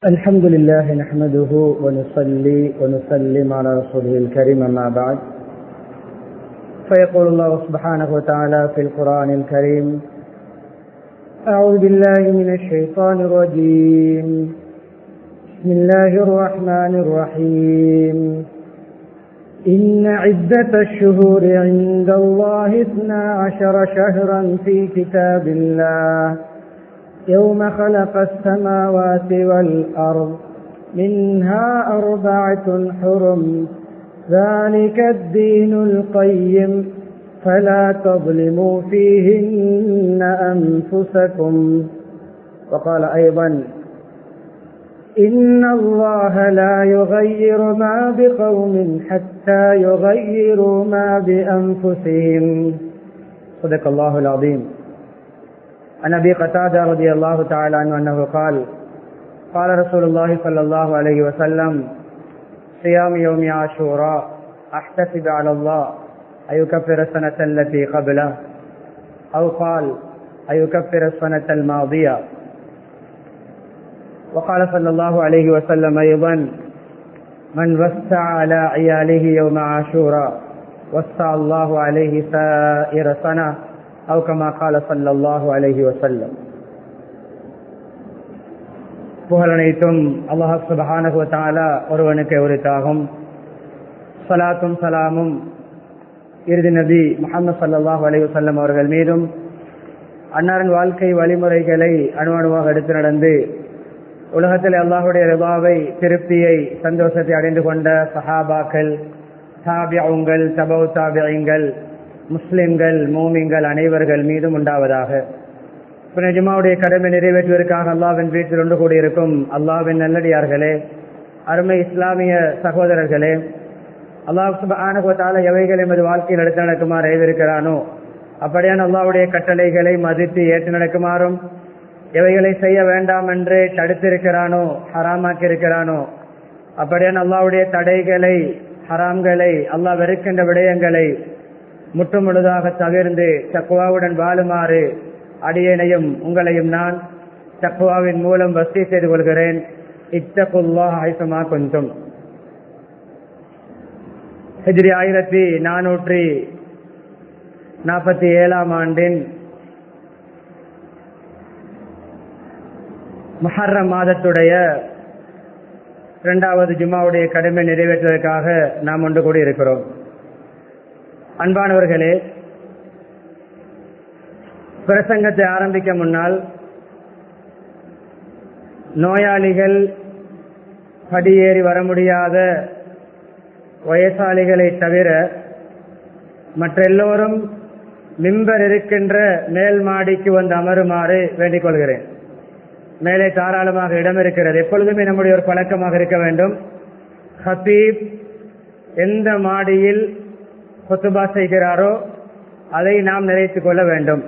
الحمد لله نحمده ونصلي ونسلم على رسوله الكريم أما بعد فيقول الله سبحانه وتعالى في القرآن الكريم أعوذ بالله من الشيطان الرجيم بسم الله الرحمن الرحيم إن عدة الشهور عند الله اثنا عشر شهرا في كتاب الله يوم خلق السماوات والأرض منها أربعة حرم ذلك الدين القيم فلا تظلموا فيهن أنفسكم وقال أيضا إن الله لا يغير ما بقوم حتى يغيروا ما بأنفسهم صدق الله العظيم عن ابي قتاده رضي الله تعالى عنه انه قال قال رسول الله صلى الله عليه وسلم صيام يوم عاشوراء احتسب على الله ان يكفر السنه التي قبله او قال ان يكفر السنه الماضيه وقال صلى الله عليه وسلم ايضا من وسع على عياله يوم عاشوراء وسع الله عليه سائر سنه أو كما قال صلى الله عليه وسلم புகழனைத்தும் அல்லாஹ் சுபஹானஹு தாலா ஒருவனுக்கு உரித்தாகும் சலாத்தும் சலாமும் இறுதி நபி முகமது சல்லாஹூ அலி வல்லம் அவர்கள் மீதும் அன்னாரின் வாழ்க்கை வழிமுறைகளை அணுவணுவாக எடுத்து நடந்து உலகத்தில் அல்லாஹுடைய ரிபாவை திருப்தியை சந்தோஷத்தை அடைந்து கொண்ட சஹாபாக்கள் தாபியங்கள் தபவு தாபியங்கள் முஸ்லிம்கள் மோமிங்கள் அனைவர்கள் மீதும் உண்டாவதாக ஜுமாவுடைய கடமை நிறைவேற்றுவதற்காக அல்லாவின் வீட்டில் ஒன்று கூடியிருக்கும் அல்லாவின் நல்லடியார்களே அருமை இஸ்லாமிய சகோதரர்களே அல்லாஹ் எவைகள் எமது வாழ்க்கையில் எடுத்து நடக்குமாறு எழுதியிருக்கிறானோ அப்படியான அல்லாவுடைய கட்டளைகளை மதித்து ஏற்று நடக்குமாறும் எவைகளை செய்ய வேண்டாம் என்று தடுத்திருக்கிறானோ ஹராமாக்கி இருக்கிறானோ அப்படியான அல்லாவுடைய தடைகளை ஹராம்களை அல்லாஹ் வெறுக்கின்ற விடயங்களை முற்றுமுழுதாக தவிர்ந்து தக்குவாவுடன் வாழுமாறு அடியேனையும் உங்களையும் நான் தக்குவாவின் மூலம் வசதி செய்து கொள்கிறேன் இத்தகுல்லா ஆயுசமா கொஞ்சம் ஹிஜ்ரி ஆயிரத்தி நானூற்றி நாற்பத்தி ஏழாம் ஆண்டின் மஹர்ரம் மாதத்துடைய இரண்டாவது ஜும்மாவுடைய கடமை நிறைவேற்றுவதற்காக நாம் ஒன்று கூடி இருக்கிறோம் அன்பானவர்களே பிரசங்கத்தை ஆரம்பிக்க முன்னால் நோயாளிகள் படியேறி வர முடியாத வயசாளிகளை தவிர மற்றெல்லோரும் மிம்பர் இருக்கின்ற மேல் மாடிக்கு வந்து அமருமாறு வேண்டிக் கொள்கிறேன் மேலே தாராளமாக இடம் இருக்கிறது எப்பொழுதுமே நம்முடைய ஒரு பழக்கமாக இருக்க வேண்டும் ஹபீப் எந்த மாடியில் கொத்துபா செய்கிறாரோ அதை நாம் நிறைத்துக் கொள்ள வேண்டும்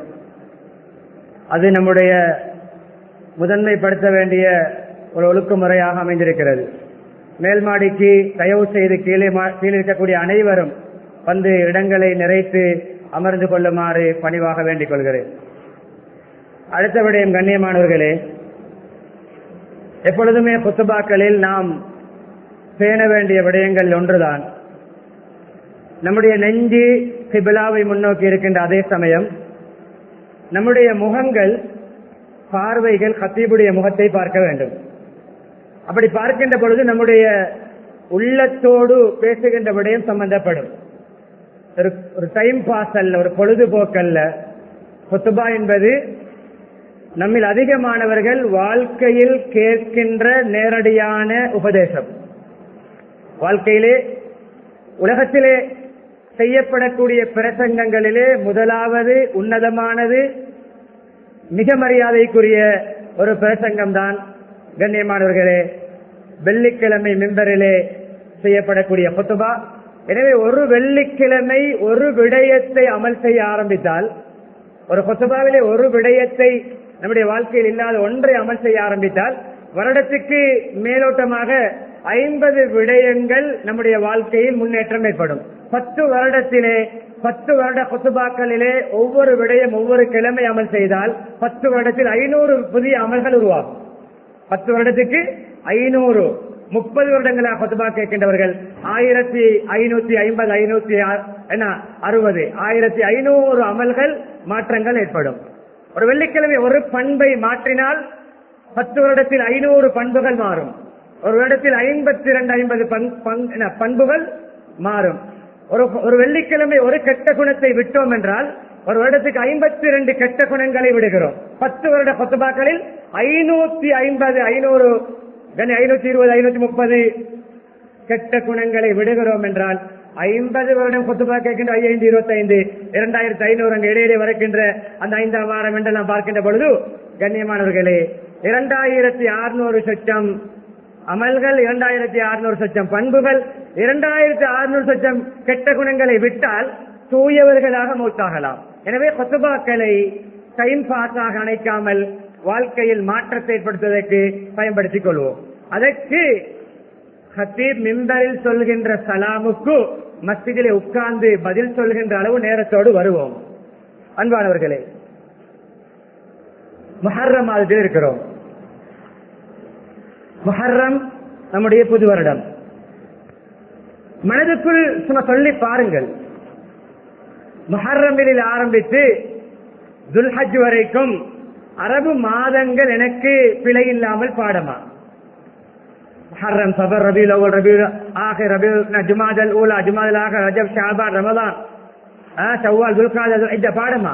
அது நம்முடைய முதன்மைப்படுத்த வேண்டிய ஒரு ஒழுக்குமுறையாக அமைந்திருக்கிறது மேல் மாடிக்கு தயவு செய்து கீழே கீழே இருக்கக்கூடிய அனைவரும் வந்து இடங்களை நிறைத்து அமர்ந்து கொள்ளுமாறு பணிவாக வேண்டிக் கொள்கிறேன் அடுத்த விடயம் கண்ணியமானவர்களே எப்பொழுதுமே புத்துபாக்களில் நாம் பேண வேண்டிய விடயங்கள் ஒன்றுதான் நம்முடைய நெஞ்சு கிபிலாவை முன்னோக்கி இருக்கின்ற அதே சமயம் நம்முடைய முகங்கள் பார்வைகள் ஹத்தீபுடைய முகத்தை பார்க்க வேண்டும் அப்படி பார்க்கின்ற பொழுது நம்முடைய உள்ளத்தோடு பேசுகின்ற விடயம் சம்பந்தப்படும் ஒரு டைம் பாஸ் அல்ல ஒரு பொழுதுபோக்கல்ல கொத்துபா என்பது நம்மில் அதிகமானவர்கள் வாழ்க்கையில் கேட்கின்ற நேரடியான உபதேசம் வாழ்க்கையிலே உலகத்திலே செய்யப்படக்கூடிய பிரசங்கங்களிலே முதலாவது உன்னதமானது மிக மரியாதைக்குரிய ஒரு பிரசங்கம் தான் கண்ணியமானவர்களே வெள்ளிக்கிழமை மிம்பரிலே செய்யப்படக்கூடிய புத்துபா எனவே ஒரு வெள்ளிக்கிழமை ஒரு விடயத்தை அமல் செய்ய ஆரம்பித்தால் ஒரு கொத்துபாவிலே ஒரு விடயத்தை நம்முடைய வாழ்க்கையில் இல்லாத ஒன்றை அமல் செய்ய ஆரம்பித்தால் வருடத்துக்கு மேலோட்டமாக ஐம்பது விடயங்கள் நம்முடைய வாழ்க்கையில் முன்னேற்றம் ஏற்படும் பத்து வருடத்திலே பத்து வருட கொத்துபாக்களிலே ஒவ்வொரு விடயம் ஒவ்வொரு கிழமை அமல் செய்தால் பத்து வருடத்தில் ஐநூறு புதிய அமல்கள் உருவாகும் பத்து வருடத்துக்கு ஐநூறு முப்பது வருடங்களாக கொத்துபா கேட்கின்றவர்கள் ஆயிரத்தி ஐநூத்தி ஐம்பது ஐநூத்தி என்ன அறுபது ஆயிரத்தி ஐநூறு அமல்கள் மாற்றங்கள் ஏற்படும் ஒரு வெள்ளிக்கிழமை ஒரு பண்பை மாற்றினால் பத்து வருடத்தில் ஐநூறு பண்புகள் மாறும் ஒரு வருடத்தில் ஐம்பத்தி இரண்டு ஐம்பது பண்புகள் மாறும் ஒரு ஒரு வெள்ளிக்கிழமை ஒரு கெட்ட குணத்தை விட்டோம் என்றால் ஒரு வருடத்துக்கு ஐம்பத்தி இரண்டு கெட்ட குணங்களை விடுகிறோம் பத்து வருட கொத்துபாக்களில் ஐநூத்தி ஐம்பது ஐநூறு ஐநூத்தி இருபது ஐநூத்தி முப்பது கெட்ட குணங்களை விடுகிறோம் என்றால் ஐம்பது வருடம் கொத்துபா கேட்கின்ற ஐந்து இருபத்தி ஐந்து இரண்டாயிரத்தி ஐநூறு அங்கு இடையிலே வருகின்ற அந்த ஐந்தாம் வாரம் என்றெல்லாம் பார்க்கின்ற பொழுது கண்ணியமானவர்களே இரண்டாயிரத்தி அறுநூறு சொச்சம் அமல்கள் இரண்டாயிரத்தி அறுநூறு சொச்சம் பண்புகள் இரண்டாயிரத்தி அறுநூறு சொச்சம் கெட்ட குணங்களை விட்டால் தூயவர்களாக மூத்தாகலாம் எனவே கொத்துபாக்களை டைம் பாஸாக அணைக்காமல் வாழ்க்கையில் மாற்றத்தை ஏற்படுத்துவதற்கு பயன்படுத்திக் கொள்வோம் அதற்கு ஹத்தீப் மிம்பரில் சொல்கின்ற சலாமுக்கு மஸ்திதிலே உட்கார்ந்து பதில் சொல்கின்ற அளவு நேரத்தோடு வருவோம் அன்பானவர்களே முஹர்ரம் மாதத்தில் இருக்கிறோம் முஹர்ரம் நம்முடைய புது வருடம் மனதுக்குள் சும்மா சொல்லி பாருங்கள் முஹர்ரமில் ஆரம்பித்து துல்ஹஜ் வரைக்கும் அரபு மாதங்கள் எனக்கு பிழை இல்லாமல் பாடமா முஹர்ரம் சபர் ரபீல் அவ்வல் ரபீல் ஆக ரபீல் ஜுமாதல் ஊலா ஜுமாதல் ஆக ரஜப் ஷாபான் ரமதான் சவ்வால் துல்காதல் இந்த பாடமா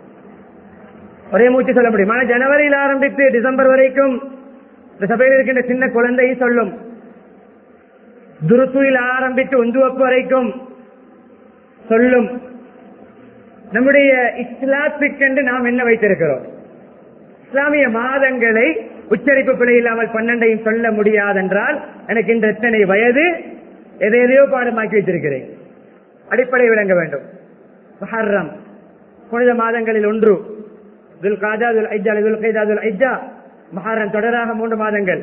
ஒரே மூச்சு சொல்ல முடியும் ஆனா ஜனவரியில் ஆரம்பித்து டிசம்பர் வரைக்கும் இந்த சபையில் இருக்கின்ற சின்ன குழந்தை சொல்லும் துருத்துவில் ஆரம்பித்து உந்துவப்பு வரைக்கும் சொல்லும் நம்முடைய இஸ்லாத்துக்கென்று நாம் என்ன வைத்திருக்கிறோம் இஸ்லாமிய மாதங்களை உச்சரிப்பு பிழை இல்லாமல் பன்னெண்டையும் சொல்ல முடியாதென்றால் எனக்கு இந்த எத்தனை வயது எதையதையோ பாடமாக்கி வைத்திருக்கிறேன் அடிப்படை விளங்க வேண்டும் மஹர்ரம் புனித மாதங்களில் ஒன்று துல் காஜா துல் ஐஜா துல் கைதா துல் ஐஜா மஹர்ரம் தொடராக மூன்று மாதங்கள்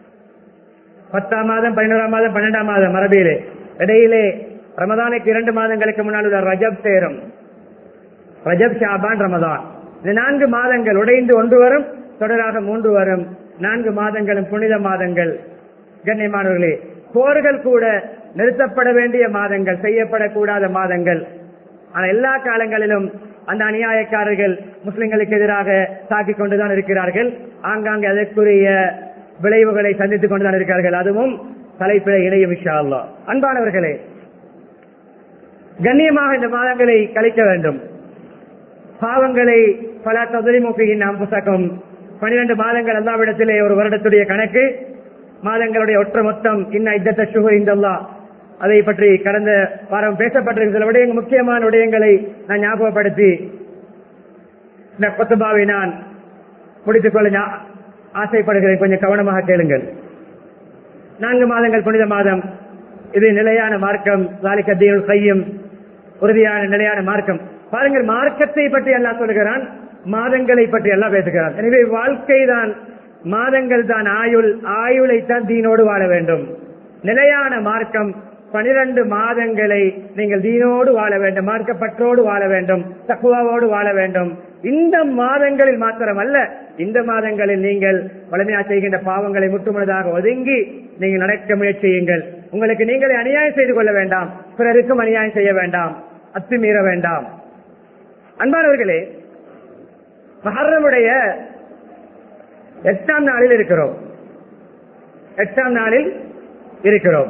பத்தாம் மாதம் பதினோராம் மாதம் பன்னெண்டாம் மாதம் அரபியிலே இடையிலே ரமதானுக்கு இரண்டு மாதங்களுக்கு முன்னால் உள்ள ரஜப் சேரும் ரஜப் ஷாபான் ரமதான் இந்த நான்கு மாதங்கள் உடைந்து ஒன்று வரும் தொடராக மூன்று வரும் நான்கு மாதங்களும் புனித மாதங்கள் கண்ணியமானவர்களே போர்கள் கூட நிறுத்தப்பட வேண்டிய மாதங்கள் செய்யப்படக்கூடாத மாதங்கள் ஆனா எல்லா காலங்களிலும் அந்த அநியாயக்காரர்கள் முஸ்லிம்களுக்கு எதிராக தாக்கிக் கொண்டுதான் இருக்கிறார்கள் ஆங்காங்கே அதற்குரிய விளைவுகளை சந்தித்துக் கொண்டுதான் இருக்கிறார்கள் அதுவும் தலைப்பிட இணையும் விஷா அல்லா அன்பானவர்களே கண்ணியமாக இந்த மாதங்களை கழிக்க வேண்டும் பாவங்களை பல தொழில்முகையின் நாம் புத்தகம் பனிரெண்டு மாதங்கள் அல்லாவிடத்திலே ஒரு வருடத்துடைய கணக்கு மாதங்களுடைய ஒற்ற மொத்தம் இன்ன இத்தத்த சுகர் இந்தல்லா அதை பற்றி கடந்த வாரம் பேசப்பட்டிருக்கிற சில விடயங்கள் முக்கியமான விடயங்களை நான் ஞாபகப்படுத்தி இந்த கொத்தபாவை நான் முடித்துக் கொள்ள ஞா- ஆசைப்படுகிறேன் கொஞ்சம் கவனமாக கேளுங்கள் நான்கு மாதங்கள் புனித மாதம் இது நிலையான மார்க்கம் தாலிக்கத்தீனுள் கையும் உறுதியான நிலையான மார்க்கம் பாருங்கள் மார்க்கத்தை பற்றி எல்லாம் சொல்லுகிறான் மாதங்களை பற்றி எல்லாம் பேசுகிறான் எனவே வாழ்க்கை தான் மாதங்கள் தான் ஆயுள் ஆயுளை தான் தீனோடு வாழ வேண்டும் நிலையான மார்க்கம் பனிரெண்டு மாதங்களை நீங்கள் தீனோடு வாழ வேண்டும் மார்க்கப்பற்றோடு வாழ வேண்டும் தக்குவாவோடு வாழ வேண்டும் இந்த மாதங்களில் மாத்திரமல்ல இந்த மாதங்களில் நீங்கள் வலிமையா செய்கின்ற பாவங்களை முற்றுமுழுதாக ஒதுங்கி நீங்கள் நடக்க முயற்சி செய்யுங்கள் உங்களுக்கு நீங்களே அநியாயம் செய்து கொள்ள வேண்டாம் பிறருக்கும் அநியாயம் செய்ய வேண்டாம் அத்துமீற வேண்டாம் அன்பானவர்களே மஹர்ரமுடைய எட்டாம் நாளில் இருக்கிறோம் எட்டாம் நாளில் இருக்கிறோம்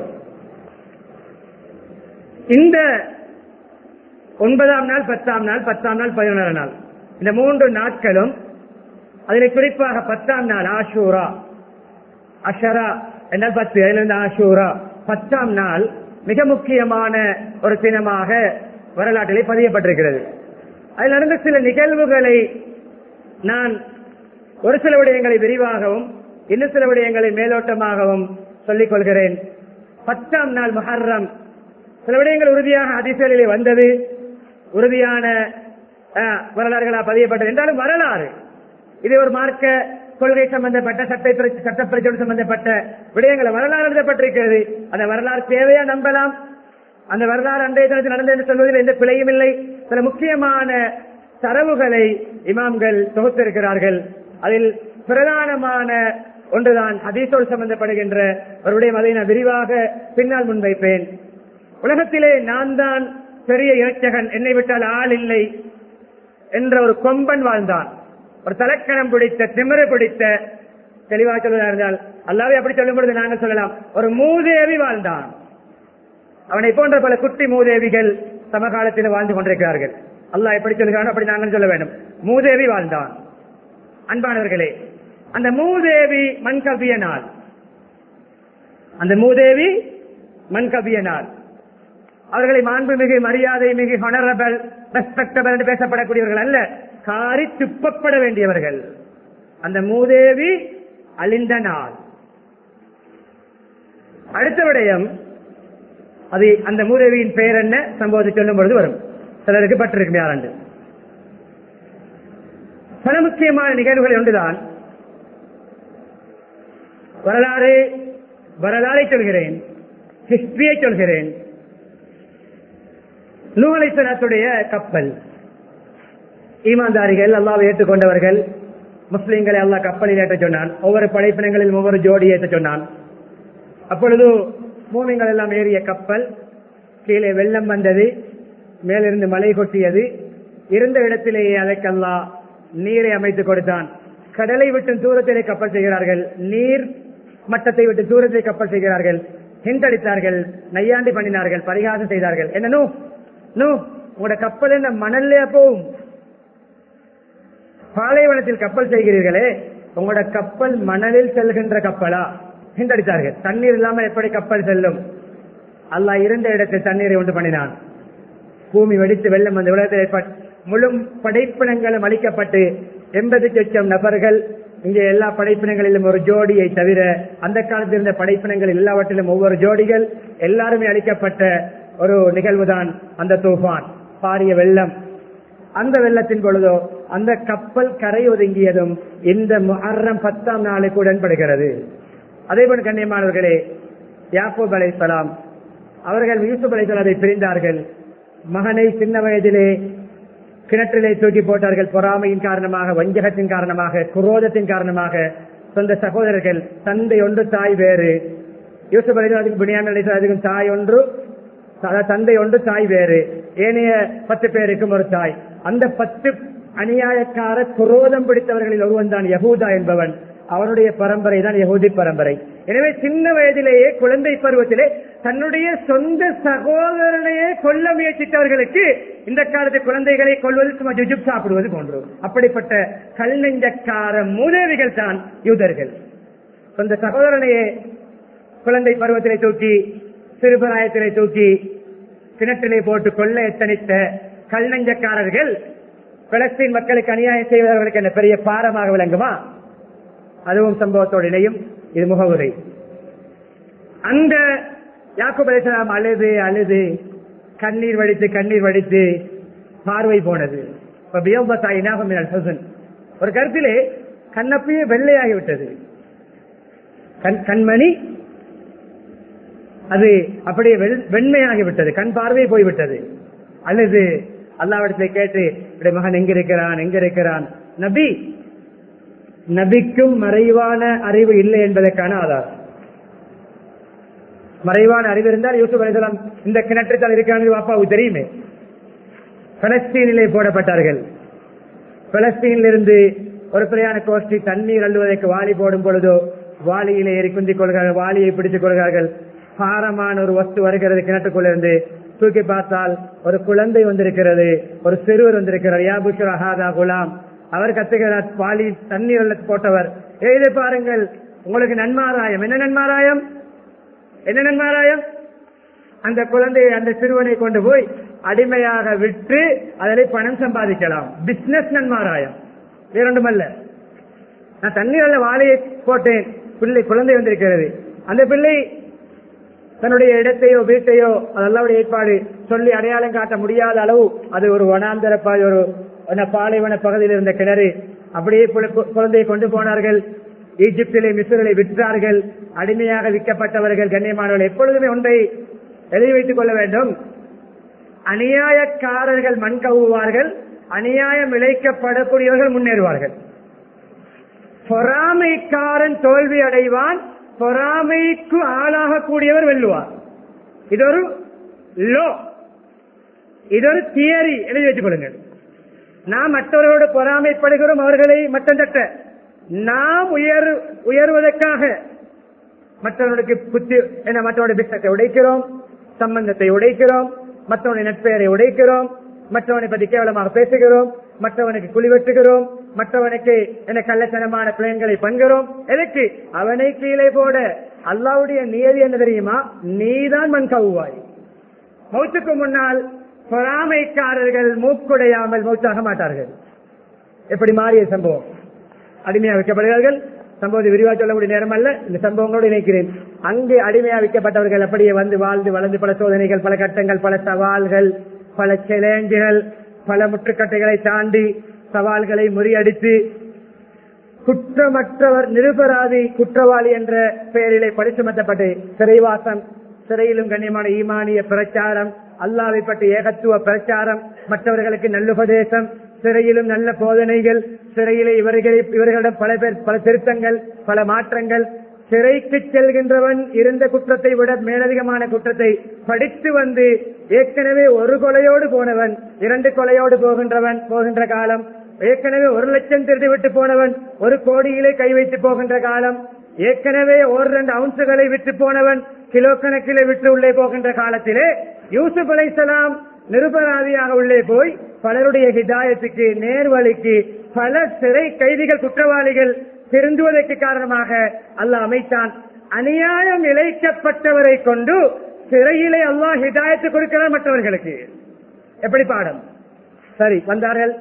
இந்த ஒன்பதாம் நாள் பத்தாம் நாள் பத்தாம் நாள் பதினொன்றாம் நாள் இந்த மூன்று நாட்களும் அதில் குறிப்பாக பத்தாம் நாள் ஆஷூரா அஷரா என்றால் பத்து அதிலிருந்து ஆஷூரா பத்தாம் நாள் மிக முக்கியமான ஒரு தினமாக வரலாற்றிலே பதியப்பட்டிருக்கிறது அதில் நடந்த சில நிகழ்வுகளை நான் ஒரு சில விடயங்களை விரிவாகவும் இன்னும் சில விடயங்களை மேலோட்டமாகவும் சொல்லிக் கொள்கிறேன் பத்தாம் நாள் மஹர்ரம் சில விடயங்கள் உறுதியாக அதிசயலிலே வந்தது உறுதியான அஹ், வரலாறுகளாக பதியப்பட்டது என்றாலும் வரலாறு இது ஒரு மார்க்க கொள்கை சம்பந்தப்பட்ட சட்ட சட்ட பிரச்சனை சம்பந்தப்பட்ட விடயங்கள் வரலாறு எழுதப்பட்டிருக்கிறது அந்த வரலாறு தேவையா நம்பலாம் அந்த வரலாறு அன்றைய தினத்தில் நடந்தது என்று சொல்வதில் எந்த பிழையும் இல்லை சில முக்கியமான தரவுகளை இமாம்கள் தொகுத்திருக்கிறார்கள் அதில் பிரதானமான ஒன்றுதான் ஹதீஸோடு சம்பந்தப்படுகின்ற அவருடைய அதை நான் விரிவாக பின்னால் முன்வைப்பேன் உலகத்திலே நான் தான் பெரிய இறைச்சகன் என்னை விட்டால் ஆள் இல்லை என்ற ஒரு கொம்பன் வாழ்ந்தான் ஒரு தலக்கணம் பிடித்த திமிரு பிடித்த தெளிவாக சொல்வதா இருந்தால் அல்லாவே அப்படி சொல்லும் பொழுது நாங்கள் சொல்லலாம் ஒரு மூதேவி வாழ்ந்தான் அவனை போன்ற பல குட்டி மூதேவிகள் சமகாலத்தில் வாழ்ந்து கொண்டிருக்கிறார்கள் அல்லாஹ் எப்படி சொல்கிறானோ அப்படி நாங்கள் சொல்ல வேண்டும் மூதேவி வாழ்ந்தான் அன்பானவர்களே அந்த மூதேவி மண்கவிய நாள் அந்த மூதேவி மண்கவிய நாள் அவர்களை மாண்புமிகு மரியாதை மிகு ஹொனரபிள் ரெஸ்பெக்டபிள் என்று பேசப்படக்கூடியவர்கள் அல்ல காரி துப்பப்பட வேண்டியவர்கள் அந்த மூதேவி அழிந்த நாள் அடுத்த விடயம் அது அந்த மூதேவியின் பெயர் என்ன சம்பவத்தை சொல்லும் பொழுது வரும் சிலருக்கு பட்டிருக்கும் யாராண்டு பல முக்கியமான நிகழ்வுகள் ஒன்றுதான் வரலாறு வரலாறை சொல்கிறேன் ஹிஸ்டரியை சொல்கிறேன் நூலைத்தனத்துடைய கப்பல் ஈமான்தாரிகள் அல்லாவை ஏற்றுக்கொண்டவர்கள் முஸ்லிம்களை அல்லாஹ் கப்பலில் ஏற்ற சொன்னான் ஒவ்வொரு படைப்பினங்களில் ஒவ்வொரு ஜோடி ஏற்ற சொன்னான் அப்பொழுது மூமிங்கள் எல்லாம் ஏறிய கப்பல் கீழே வெள்ளம் வந்தது மேலிருந்து மலை கொட்டியது இருந்த இடத்திலேயே அதற்கல்லா நீரை அமைத்துக் கொடுத்தான் கடலை விட்டு தூரத்திலே கப்பல் செய்கிறார்கள் நீர் மட்டத்தை விட்டு தூரத்திலே கப்பல் செய்கிறார்கள் ஹிந்தடித்தார்கள் நையாண்டி பண்ணினார்கள் பரிகாசம் செய்தார்கள் என்ன நூ நூ உங்களோட கப்பல் என்ன மணல்லையா போகும் பாலைவனத்தில் கப்பல் செய்கிறீர்களே உங்களோட கப்பல் மணலில் செல்கின்ற கப்பலா ஹிந்தடித்தார்கள் தண்ணீர் இல்லாம எப்படி கப்பல் செல்லும் அல்லாஹ் இருந்த இடத்தில் தண்ணீரை உண்டு பண்ணினான் பூமி வெடித்து வெள்ளம் அந்த உலகத்தில் ஏற்பட் முழு படைப்பினங்களும் அளிக்கப்பட்டு எண்பது லட்சம் நபர்கள் இங்கே எல்லா படைப்பினங்களிலும் ஒரு ஜோடியை தவிர அந்த காலத்தில் இருந்த படைப்பினங்கள் எல்லாவற்றிலும் ஒவ்வொரு ஜோடிகள் எல்லாருமே அளிக்கப்பட்ட ஒரு நிகழ்வுதான் அந்த தூஃபான் பாரிய வெள்ளம் அந்த வெள்ளத்தின் பொழுதோ அந்த கப்பல் கரை ஒதுங்கியதும் இந்த முஹர்ரம் பத்தாம் நாளுக்கு உடன்படுகிறது அதே போல கண்ணியமானவர்களே யாக்கூப் அலைசலாம் அவர்கள் யூசுப் அலைசலாம் அதை பிரிந்தார்கள் மகனை சின்ன வயதிலே கிணற்றிலே தூக்கி போட்டார்கள் பொறாமையின் காரணமாக வஞ்சகத்தின் காரணமாக குரோதத்தின் காரணமாக சொந்த சகோதரர்கள் தந்தை ஒன்று தாய் வேறு யூசுப் அலைசலாம் புனியான் அலைசலாம் தாய் ஒன்று அதாவது தந்தை ஒன்று தாய் வேறு ஏனைய பத்து பேருக்கும் ஒரு தாய் அந்த பத்து அநியாயக்கார குரோதம் பிடித்தவர்களில் ஒருவன் தான் யகூதா என்பவன் அவனுடைய பரம்பரை தான் யகூதி பரம்பரை எனவே சின்ன வயதிலேயே குழந்தை பருவத்திலே தன்னுடைய சொந்த சகோதரனையே கொல்ல முயற்சித்தவர்களுக்கு இந்த காலத்து குழந்தைகளை கொள்வது சும்மா ஜுஜுப் சாப்பிடுவது போன்று அப்படிப்பட்ட கல் நெஞ்சக்கார மூதேவிகள் தான் யூதர்கள் சொந்த சகோதரனையே குழந்தை பருவத்திலே தூக்கி சிறுபராயத்திலே தூக்கி கிணற்றிலே போட்டு கொள்ள எத்தனித்த கல் நெஞ்சக்காரர்கள் பலஸ்தீன் மக்களுக்கு அநியாயம் செய்வதற்கு என்ன பெரிய பாரமாக விளங்குமா அதுவும் சம்பவத்தோடு இணையும் இது முகவுரை அந்த யாக்குப் அலிஸ்லாம் அழுது அழுது கண்ணீர் வடித்து கண்ணீர் வடித்து பார்வை போனது ஒரு கருத்திலே கண்ணப்பையே வெள்ளையாகிவிட்டது கண்மணி அது அப்படியே வெண்மையாகிவிட்டது கண் பார்வை போய்விட்டது அல்லது அல்லாவிடத்தை கேட்டு மகன் எங்க இருக்கிறான் எங்க இருக்கிறான் நபி நபிக்கும் மறைவான அறிவு இல்லை என்பதற்கான ஆதாரம் மறைவான அறிவு இருந்தால் யூசுப் அலிசலாம் இந்த கிணற்றுத்தான் இருக்கான்னு பாப்பாவுக்கு தெரியுமே பலஸ்தீனிலே போடப்பட்டார்கள் பலஸ்தீனிலிருந்து ஒரு பிரயாண கோஷ்டி தண்ணீர் அள்ளுவதற்கு வாளி போடும் பொழுதோ வாளியிலே ஏறி குந்திக் கொள்கிறார்கள் வாளியை பிடித்துக் கொள்கிறார்கள் பாரமான ஒரு வஸ்து வருகிறது கிணற்றுக்குள்ளிருந்து தூக்கி பார்த்தால் ஒரு குழந்தை வந்திருக்கிறது ஒரு சிறுவர் வந்திருக்கிறார் யா புஷ்ரா ஹாதா குலாம் அவர் கத்துகிறார் பாலி தண்ணீர் போட்டவர் எழுதி பாருங்கள் உங்களுக்கு நன்மாராயம் என்ன நன்மாராயம் என்ன நன்மாராயம் அந்த குழந்தையை அந்த சிறுவனை கொண்டு போய் அடிமையாக விற்று அதில் பணம் சம்பாதிக்கலாம் பிசினஸ் நன்மாராயம் வேறொன்றுமல்ல நான் தண்ணீர்ல வாழையை போட்டேன் பிள்ளை குழந்தை வந்திருக்கிறது அந்த பிள்ளை தன்னுடைய இடத்தையோ வீட்டையோ அதெல்லாம் ஏற்பாடு சொல்லி அடையாளம் காட்ட முடியாத அளவு அது ஒரு வனாந்தர ஒரு பாலைவன பகுதியில் இருந்த கிணறு அப்படியே குழந்தையை கொண்டு போனார்கள் ஈஜிப்திலே மிஸ்ரிலே விற்றார்கள் அடிமையாக விற்கப்பட்டவர்கள் கண்ணியமானவர்கள் எப்பொழுதுமே ஒன்றை எழுதி வைத்துக் கொள்ள வேண்டும் அநியாயக்காரர்கள் மண் கவுவார்கள் அநியாயம் இழைக்கப்படக்கூடியவர்கள் முன்னேறுவார்கள் பொறாமைக்காரன் தோல்வி அடைவான் பொறாமைக்கு ஆளாகக்கூடியவர் வெல்லுவார் இது ஒரு லோ இது ஒரு தியரி எழுதி வைத்துக் கொள்ளுங்கள் நாம் மற்றவர்களோடு பொறாமைப்படுகிறோம் அவர்களை மட்டம் தட்ட நாம் உயர் உயர்வதற்காக மற்றவர்களுக்கு புத்தி என்ன மற்றவருடைய பிசினஸை உடைக்கிறோம் சம்பந்தத்தை உடைக்கிறோம் மற்றவனுடைய நட்பெயரை உடைக்கிறோம் மற்றவனை பற்றி கேவலமாக பேசுகிறோம் மற்றவனுக்கு குழி வெட்டுகிறோம் மற்றவனுக்கு என்ன கள்ளத்தனமான பிள்ளைங்களை பண்கிறோம் எதற்கு அவனை கீழே போட அல்லாவுடைய நியதி என்ன தெரியுமா நீதான் மண் கவுவாய் மௌத்துக்கு முன்னால் பொறாமைக்காரர்கள் மூக்குடையாமல் மௌத்தாக மாட்டார்கள் எப்படி மாறிய சம்பவம் அடிமையா வைக்கப்படுகிறார்கள் சம்பவத்தை விரிவாக சொல்லக்கூடிய நேரம் அல்ல இந்த சம்பவங்களோடு இணைக்கிறேன் அங்கே அடிமையா வைக்கப்பட்டவர்கள் அப்படியே வந்து வாழ்ந்து வளர்ந்து பல சோதனைகள் பல கட்டங்கள் பல சவால்கள் பல சேலஞ்சுகள் பல முற்றுக்கட்டைகளை தாண்டி சவால்களை முறியடித்து குற்றமற்றவர் நிருபராதி குற்றவாளி என்ற பெயரிலே பரிசுமத்தப்பட்டு சிறைவாசம் சிறையிலும் கண்ணியமான ஈமானிய பிரச்சாரம் அல்லாவை பற்றி ஏகத்துவ பிரச்சாரம் மற்றவர்களுக்கு நல்லுபதேசம் சிறையிலும் நல்ல போதனைகள் சிறையிலே இவர்களை இவர்களிடம் பல பேர் பல திருத்தங்கள் பல மாற்றங்கள் சிறைக்கு செல்கின்றவன் இருந்த குற்றத்தை விட மேலதிகமான குற்றத்தை படித்து வந்து ஏற்கனவே ஒரு கொலையோடு போனவன் இரண்டு கொலையோடு போகின்றவன் போகின்ற காலம் ஏற்கனவே ஒரு லட்சம் திருடி விட்டு போனவன் ஒரு கோடியிலே கை வைத்து போகின்ற காலம் ஏற்கனவே ஒரு ரெண்டு அவுன்சுகளை விட்டு போனவன் கிலோ கணக்கிலே விட்டு உள்ளே போகின்ற காலத்திலே யூசுப் அலைசலாம் நிருபராதியாக உள்ளே போய் பலருடைய ஹிதாயத்துக்கு நேர்வழிக்கு பல சிறை கைதிகள் குற்றவாளிகள் திருந்துவதற்கு காரணமாக அல்லாஹ் அமைத்தான் அநியாயம் இழைக்கப்பட்டவரை கொண்டு சிறையிலே அல்லாஹ் ஹிதாயத்து கொடுக்கிறார் மற்றவர்களுக்கு எப்படி பாடம் சரி வந்தார்கள்